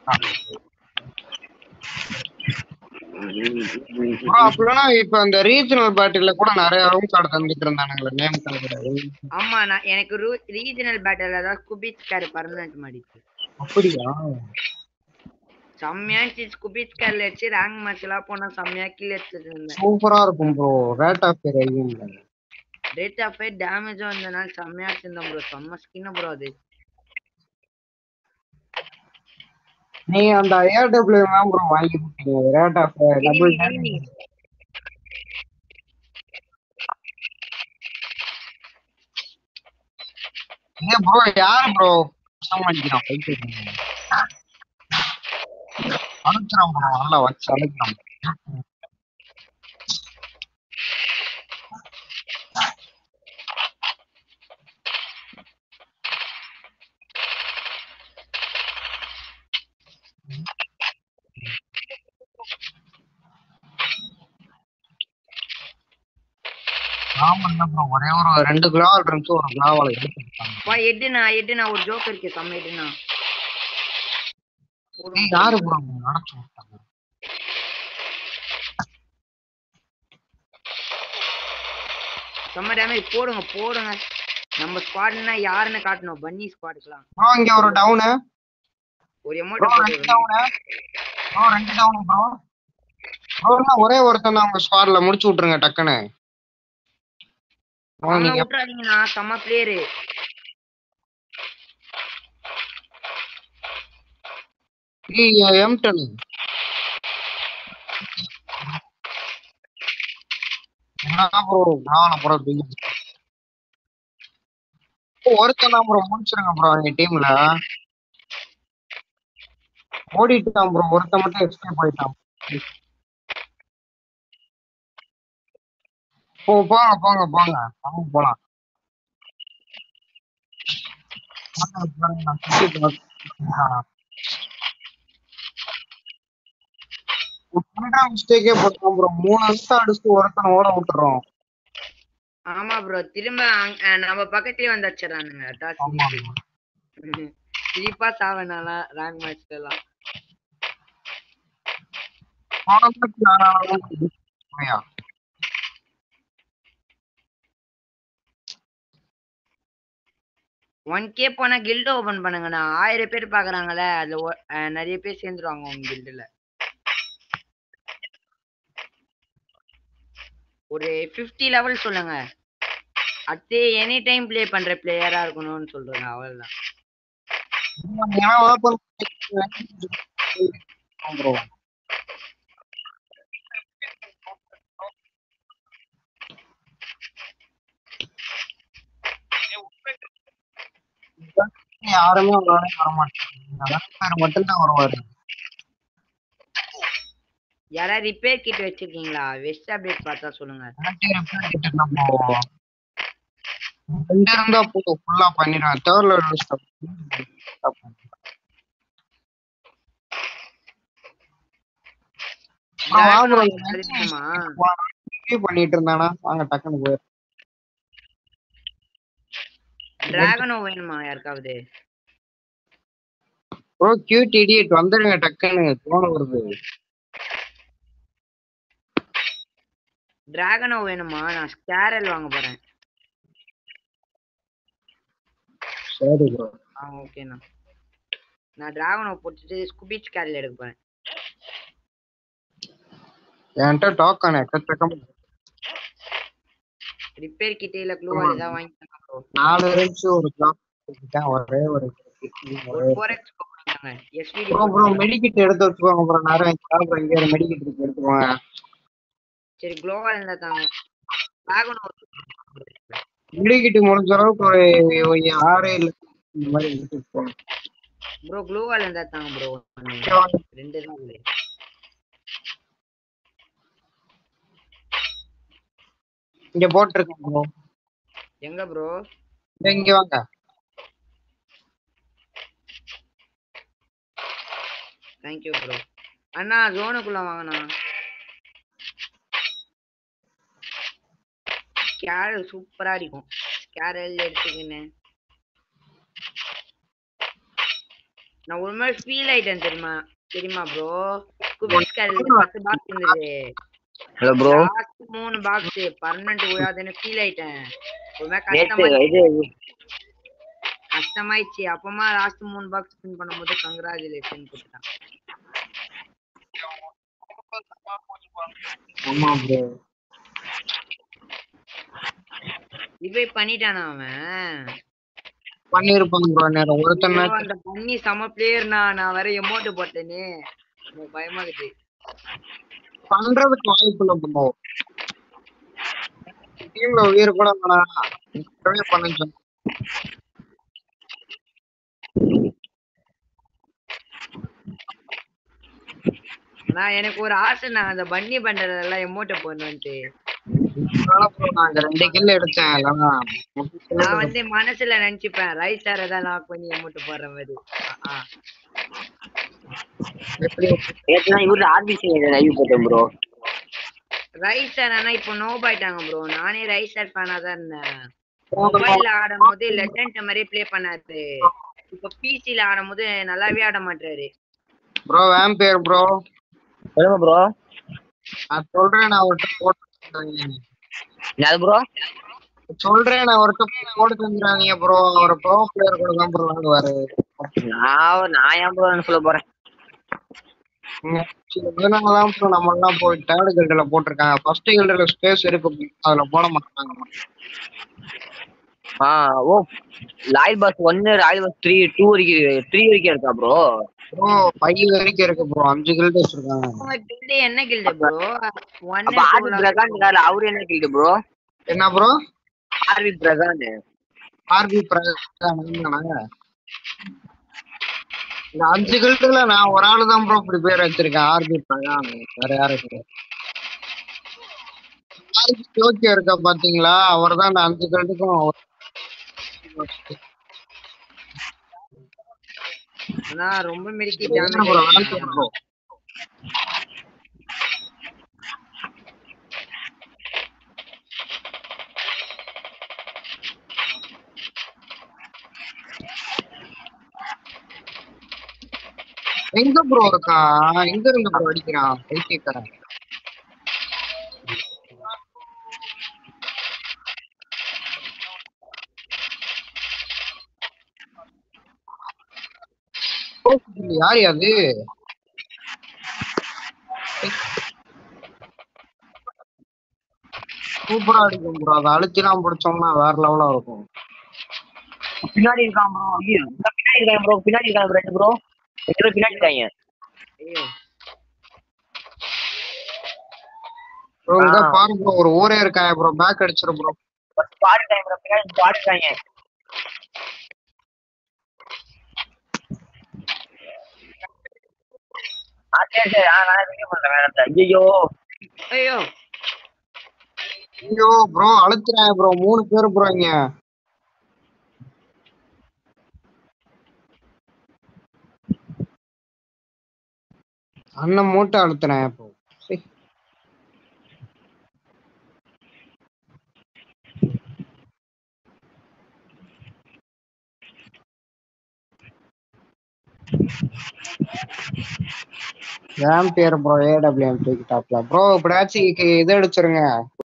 Speaker 2: ப்ரோ அப்படின்னா இப்ப இந்த ரீஜனல் பேட்டில்ல கூட நிறைய ரூம் கார்டு தந்துட்டு இருந்தானுங்களே நேம் கார்டு
Speaker 1: ஆமா நான் எனக்கு ரீஜனல் பேட்டர்ல தான் குபித் கார் பர்மனன்ட் மாடிச்சு
Speaker 2: அப்படியா
Speaker 1: செம்மையா இருந்துச்சு குபித் கார்ல வச்சு ரேங்க் மேட்ச் எல்லாம் போனா செம்மையா கீழே எடுத்துட்டு இருந்தேன்
Speaker 2: சூப்பரா இருக்கும் ப்ரோ ரேட் ஆஃப் ரைவிங்
Speaker 1: ரேட் ஆஃப் ஃபைட் டேமேஜும் வந்தனால செம்மையா வச்சிருந்தேன் ப்ரோ செம்ம ஸ்கின் ப்ரோ அது
Speaker 2: நீ அந்த ஏடபிள்யூ தான் ப்ரோ வாங்கி கொடுத்தீங்க rate of double
Speaker 1: enemy, enemy.
Speaker 2: இல்ல ப்ரோ யாரு ப்ரோ பண்ணிக்கிறான் அனுப்பிச்சிடான் ப்ரோ நல்லா வச்சு அனுப்பிச்சான் ஆமா இல்ல ப்ரோ ஒரே ஒரு ரெண்டு கிலோவால் இருந்துச்சு ஒரு கிலோவால் எடுத்துட்டாங்க
Speaker 1: வா எட்டுனா எட்டுனா ஒரு ஜோக் இருக்கு செம்ம எட்டுனா
Speaker 2: ஏய், யாரு ப்ரோ அடைச்சு விட்டாங்க
Speaker 1: செம்ம டேமேஜ் போடுங்க போடுங்க நம்ம ஸ்குவாட்னா யாருன்னு காட்டணும் பன்னி ஸ்குவாடுக்கலாம்
Speaker 2: ப்ரோ இங்க ஒரு டவுனு
Speaker 1: ஒரு
Speaker 2: ப்ரோ
Speaker 1: எமௌண்ட்
Speaker 2: ரெண்டு டவுனு ப்ரோ ரெண்டு டவுனு ப்ரோ ப்ரோ ஒரே ஒருத்தன் தான் உங்க ஸ்குவாட்ல முடிச்சு விட்டுருங்க டக்குன்னு ப்ரோ
Speaker 1: அவனை
Speaker 2: நீங்க
Speaker 1: விட்டுறாதீங்கண்ணா செம்ம பிளேயரு
Speaker 2: எம் டென் என்ன ப்ரோ நான் ப்ரோ ஒருத்தன் தான் ப்ரோ முடிச்சிருங்க ப்ரோ எங்க டீம்ல ஓடிட்டான் ப்ரோ ஒருத்தன் மட்டும் எஸ்கேப் ஆயிட்டான் போ போங்க போங்க போங்க வாங்க போலாம் மிஸ்டேக்கே போட்டோம் ப்ரோ மூணு நிமிஷம் அடிச்சு ஒருத்தனை ஓட விட்டுறோம்
Speaker 1: ஆமா ப்ரோ திரும்ப அங்க- அஹ் நம்ம பக்கத்துலயே வந்து வச்சிடறானுங்க டாஸ்
Speaker 2: ஆமா
Speaker 1: சிரிப்பா சாவனால ரேங்க் மேட்ச்ல எல்லாம்
Speaker 2: போன match நானாலதான் போயா.
Speaker 1: ஒன் கே போனா கில்டு ஓபன் பண்ணுங்கண்ணா ஆயிரம் பேர் பாக்குறாங்கல்ல அதுல ஒ- அஹ் நிறைய பேர் சேர்ந்துருவாங்க உங்க கில்டுல ஒரு 50 லெவல் சொல்லுங்க அடுத்து எனி டைம் ப்ளே பண்ற பிளேயரா இருக்கணும்னு சொல்றேன் அவ்வளவுதான்
Speaker 2: ஏன்னா open bro. யாருமே அவரால வர மாட்டாங்க பேர் மட்டும்தான் வருவாரு
Speaker 1: யாரா ரிப்பேர் கிட் வச்சிருக்கீங்களா வெஸ்ட் அப்டேட் பார்த்தா சொல்லுங்க
Speaker 2: ஆன்டி ரிப்பேர் கிட்ட நம்ம ரெண்டு இருந்தா போதும் ஃபுல்லா பண்ணிடுவேன் தேர்ட் லெவல் ஸ்டாப்
Speaker 1: தெரியுமா
Speaker 2: பண்ணிட்டு இருந்தானா வாங்க டக்குன்னு போயிரு
Speaker 1: டிராகனோ வேணுமா யாருக்காவது
Speaker 2: ப்ரோ கியூட் இடியட் வந்துருங்க டக்குன்னு தோண வருது
Speaker 1: டிராகனோ வேணுமா நான் ஸ்கேரல் வாங்க போறேன்
Speaker 2: சரி ப்ரோ
Speaker 1: ஆ ஓகேண்ணா நான் டிராகனோ போட்டுட்டு ஸ்குபி ஸ்கேரல் எடுக்க போறேன்
Speaker 2: என்கிட்ட டோக்கன் எக்கச்சக்கம்
Speaker 1: ரிப்பேர் கிட்டே இல்ல க்ளூவால் ஏதாவது வாங்கிக்கலாம் ப்ரோ
Speaker 2: நாலு இருந்துச்சு ஒரு கிளாக் ஒரே ஒரு
Speaker 1: ஒரு ஃபோர் எக்ஸ் கொடுத்தாங்க எஸ்விடி
Speaker 2: ப்ரோ ப்ரோ மெடிக்கிட் எடுத்து வச்சுக்கோங்க ப்ரோ நிறைய ப்ரோ இங்க ஒரு மெடிக்கிட் இருக்கு எடுத்துக்கோங்க
Speaker 1: சரி க்ளோவால் இருந்தா தாங்க டிராகனோ
Speaker 2: மெடிக்கிட் முடிஞ்ச அளவுக்கு ஒரு ஒரு ஆறு இல்ல இந்த மாதிரி எடுத்து வச்சுக்கோங்க
Speaker 1: ப்ரோ க்ளூவால் இருந்தா தாங்க ப்ரோ ரெண்டு தான் இல்லை
Speaker 2: இங்க போட்டிருக்கேன் ப்ரோ
Speaker 1: எங்க ப்ரோ
Speaker 2: இங்க வாங்க
Speaker 1: தேங்க்யூ ப்ரோ அண்ணா ஜோனுக்குள்ள வாங்கண்ணா கேரல் சூப்பரா அடிக்கும் கேரல் எடுத்துக்கின்னு நான் ஒரு மாதிரி ஃபீல் ஆயிட்டேன் தெரியுமா தெரியுமா ப்ரோ குபிஸ் கேரல் பத்து பாக்ஸ் இருந்தது
Speaker 5: ஹலோ ப்ரோ
Speaker 1: லாஸ்ட் மூணு பாக்ஸ் பர்மனன்ட் விழாதுன்னு ஃபீல் ஆயிட்டேன் ஒரு மாதிரி
Speaker 5: நேத்து
Speaker 1: கஷ்டமா
Speaker 5: இது
Speaker 1: கஷ்டமாயிடுச்சு அப்பமா லாஸ்ட் மூணு பாக்ஸ் ஸ்பின் பண்ணும்போது கங்க்ராச்சுலேஷன் கொடுத்தான்
Speaker 2: ஆமா ப்ரோ
Speaker 1: இவே பண்ணிட்டானா அவன்
Speaker 2: பண்ணிருப்பாங்க ப்ரோ நேரம் ஒருத்தன்
Speaker 1: ஐயோ, அந்த பண்ணி செம பிளேயர்னா நான் வேற எமோட் போட்டேனே எனக்கு பயமா இருக்கு
Speaker 2: பண்றதுக்கு வாய்ப்பு இல்ல ப்ரோ டீம்ல உயிர் கூட வேணாம் பண்ணுங்க
Speaker 1: ஆனா எனக்கு ஒரு ஆசை நான் அந்த பன்னி பண்றதெல்லாம் எமோட்ட போடணும்ட்டு
Speaker 2: அதனால bro நான் ரெண்டு கில் எடுத்தேன் இல்லைன்னா
Speaker 1: நான் வந்து மனசுல நினைச்சுப்பேன் ரைட் சார் தான் லாக் பண்ணி எமோட் போடுற மாதிரி ஆ, ஆ.
Speaker 2: எப்படி
Speaker 5: நேத்து நான் இவரு ஆர்பிசி லைவ் போட்டேன் ப்ரோ
Speaker 1: ரைட் சார் ஆனா இப்போ நோப் ஆயிட்டாங்க ப்ரோ நானே ரைட் சார் ஃபேனா தான் இருந்தேன் மொபைல்ல ஆடும் போது லெஜண்ட் மாதிரியே ப்ளே பண்ணாரு இப்போ பிசில ஆடும் போது நல்லாவே ஆட மாட்டாரு
Speaker 2: ப்ரோ வேம்பேர் ப்ரோ
Speaker 5: சொல்லுங்க ப்ரோ
Speaker 2: நான் சொல்றேன் நான் அவர்கிட்ட போட்டு
Speaker 5: என்னது ப்ரோ
Speaker 2: சொல்றேன் நான் அவர்கிட்ட போட்டு தந்துடாதீங்க ப்ரோ அவர் ப்ரோ பிளேயர் கூட தான் ப்ரோ விளாடுவாரு
Speaker 5: நான் நான் ஏன் ப்ரோ சொல்ல போறேன்
Speaker 2: இதனாலதான் ப்ரோ நம்ம எல்லாம் போய் தேர்ட் கில்டுல போட்டிருக்காங்க ஃபர்ஸ்ட் கில்டுல ஸ்பேஸ் இருக்கு அதுல போட மாட்டாங்க
Speaker 5: ஆ ஓ ராயல் பாஸ் ஒன்னு ராயல் பாஸ் த்ரீ டூ வரைக்கும் த்ரீ வரைக்கும் இருக்கா ப்ரோ
Speaker 2: ப்ரோ ஃபைவ் வரைக்கும் இருக்கு ப்ரோ அஞ்சு கில்டு வச்சிருக்காங்க
Speaker 1: உங்க கில்டு என்ன கில்டு ப்ரோ ஒன்
Speaker 5: அப்ப ஆர்வி பிரகான் இருக்காரு அவரு என்ன கில்டு ப்ரோ
Speaker 2: என்ன ப்ரோ
Speaker 5: ஆர்வி பிரகான்
Speaker 2: ஆர்பி பிரகாங்க இந்த அஞ்சு கில்டுல நான் ஒரு ஆளு தான் ப்ரோ இப்படி பேர் வச்சிருக்கேன் ஆர்பி பிரகான் வேற யாரும் கிடையாது ஆர்பி டோக்கியோ இருக்கா பாத்தீங்களா அவர் தான் அந்த அஞ்சு கில்டுக்கும்
Speaker 1: ஆனா ரொம்ப மெடிக்கி
Speaker 2: என்ன ப்ரோ வாழ்த்து ப்ரோ எங்க ப்ரோ இருக்கான் எங்க இருந்து ப்ரோ அடிக்கிறான் பைத்தியக்காரன் யார் அது சூப்பரா அடிக்கும் ப்ரோ அதை அழுத்திலாம் பிடிச்சோம்னா வேற லெவலா இருக்கும்
Speaker 5: பின்னாடி இருக்கான் ப்ரோ ஐயோ இந்த பின்னாடி இருக்காங்க ப்ரோ பின்னாடி இருக்காங்க ரெண்டு ப்ரோ ரெண்டு பேரும் பின்னாடி இருக்காங்க
Speaker 1: ஐயோ
Speaker 2: ப்ரோ இங்க
Speaker 5: ஆ.
Speaker 2: பாரு ப்ரோ ஒரு ஊரே இருக்காங்க ப்ரோ பேக் அடிச்சிரு ப்ரோ
Speaker 5: ஸ்குவாட் இருக்காங்க ப்ரோ பின்னாடி ஸ்குவாட் இருக்காங்க ஆ சரி சரி ஆ நான் வீடியோ பண்றேன் வேணாம் ஐயோ
Speaker 1: ஐயோ
Speaker 2: ஐயோ ப்ரோ அழுத்துறாங்க ப்ரோ மூணு பேர் ப்ரோ இங்க அண்ணன் மூட்டை அழுத்துறேன் ப்ரோ ஏன் பேர் ப்ரோ ஏடபிள்யூஎம் தூக்கி டாப்ல ப்ரோ இப்படாச்சும் இது அடிச்சிருங்க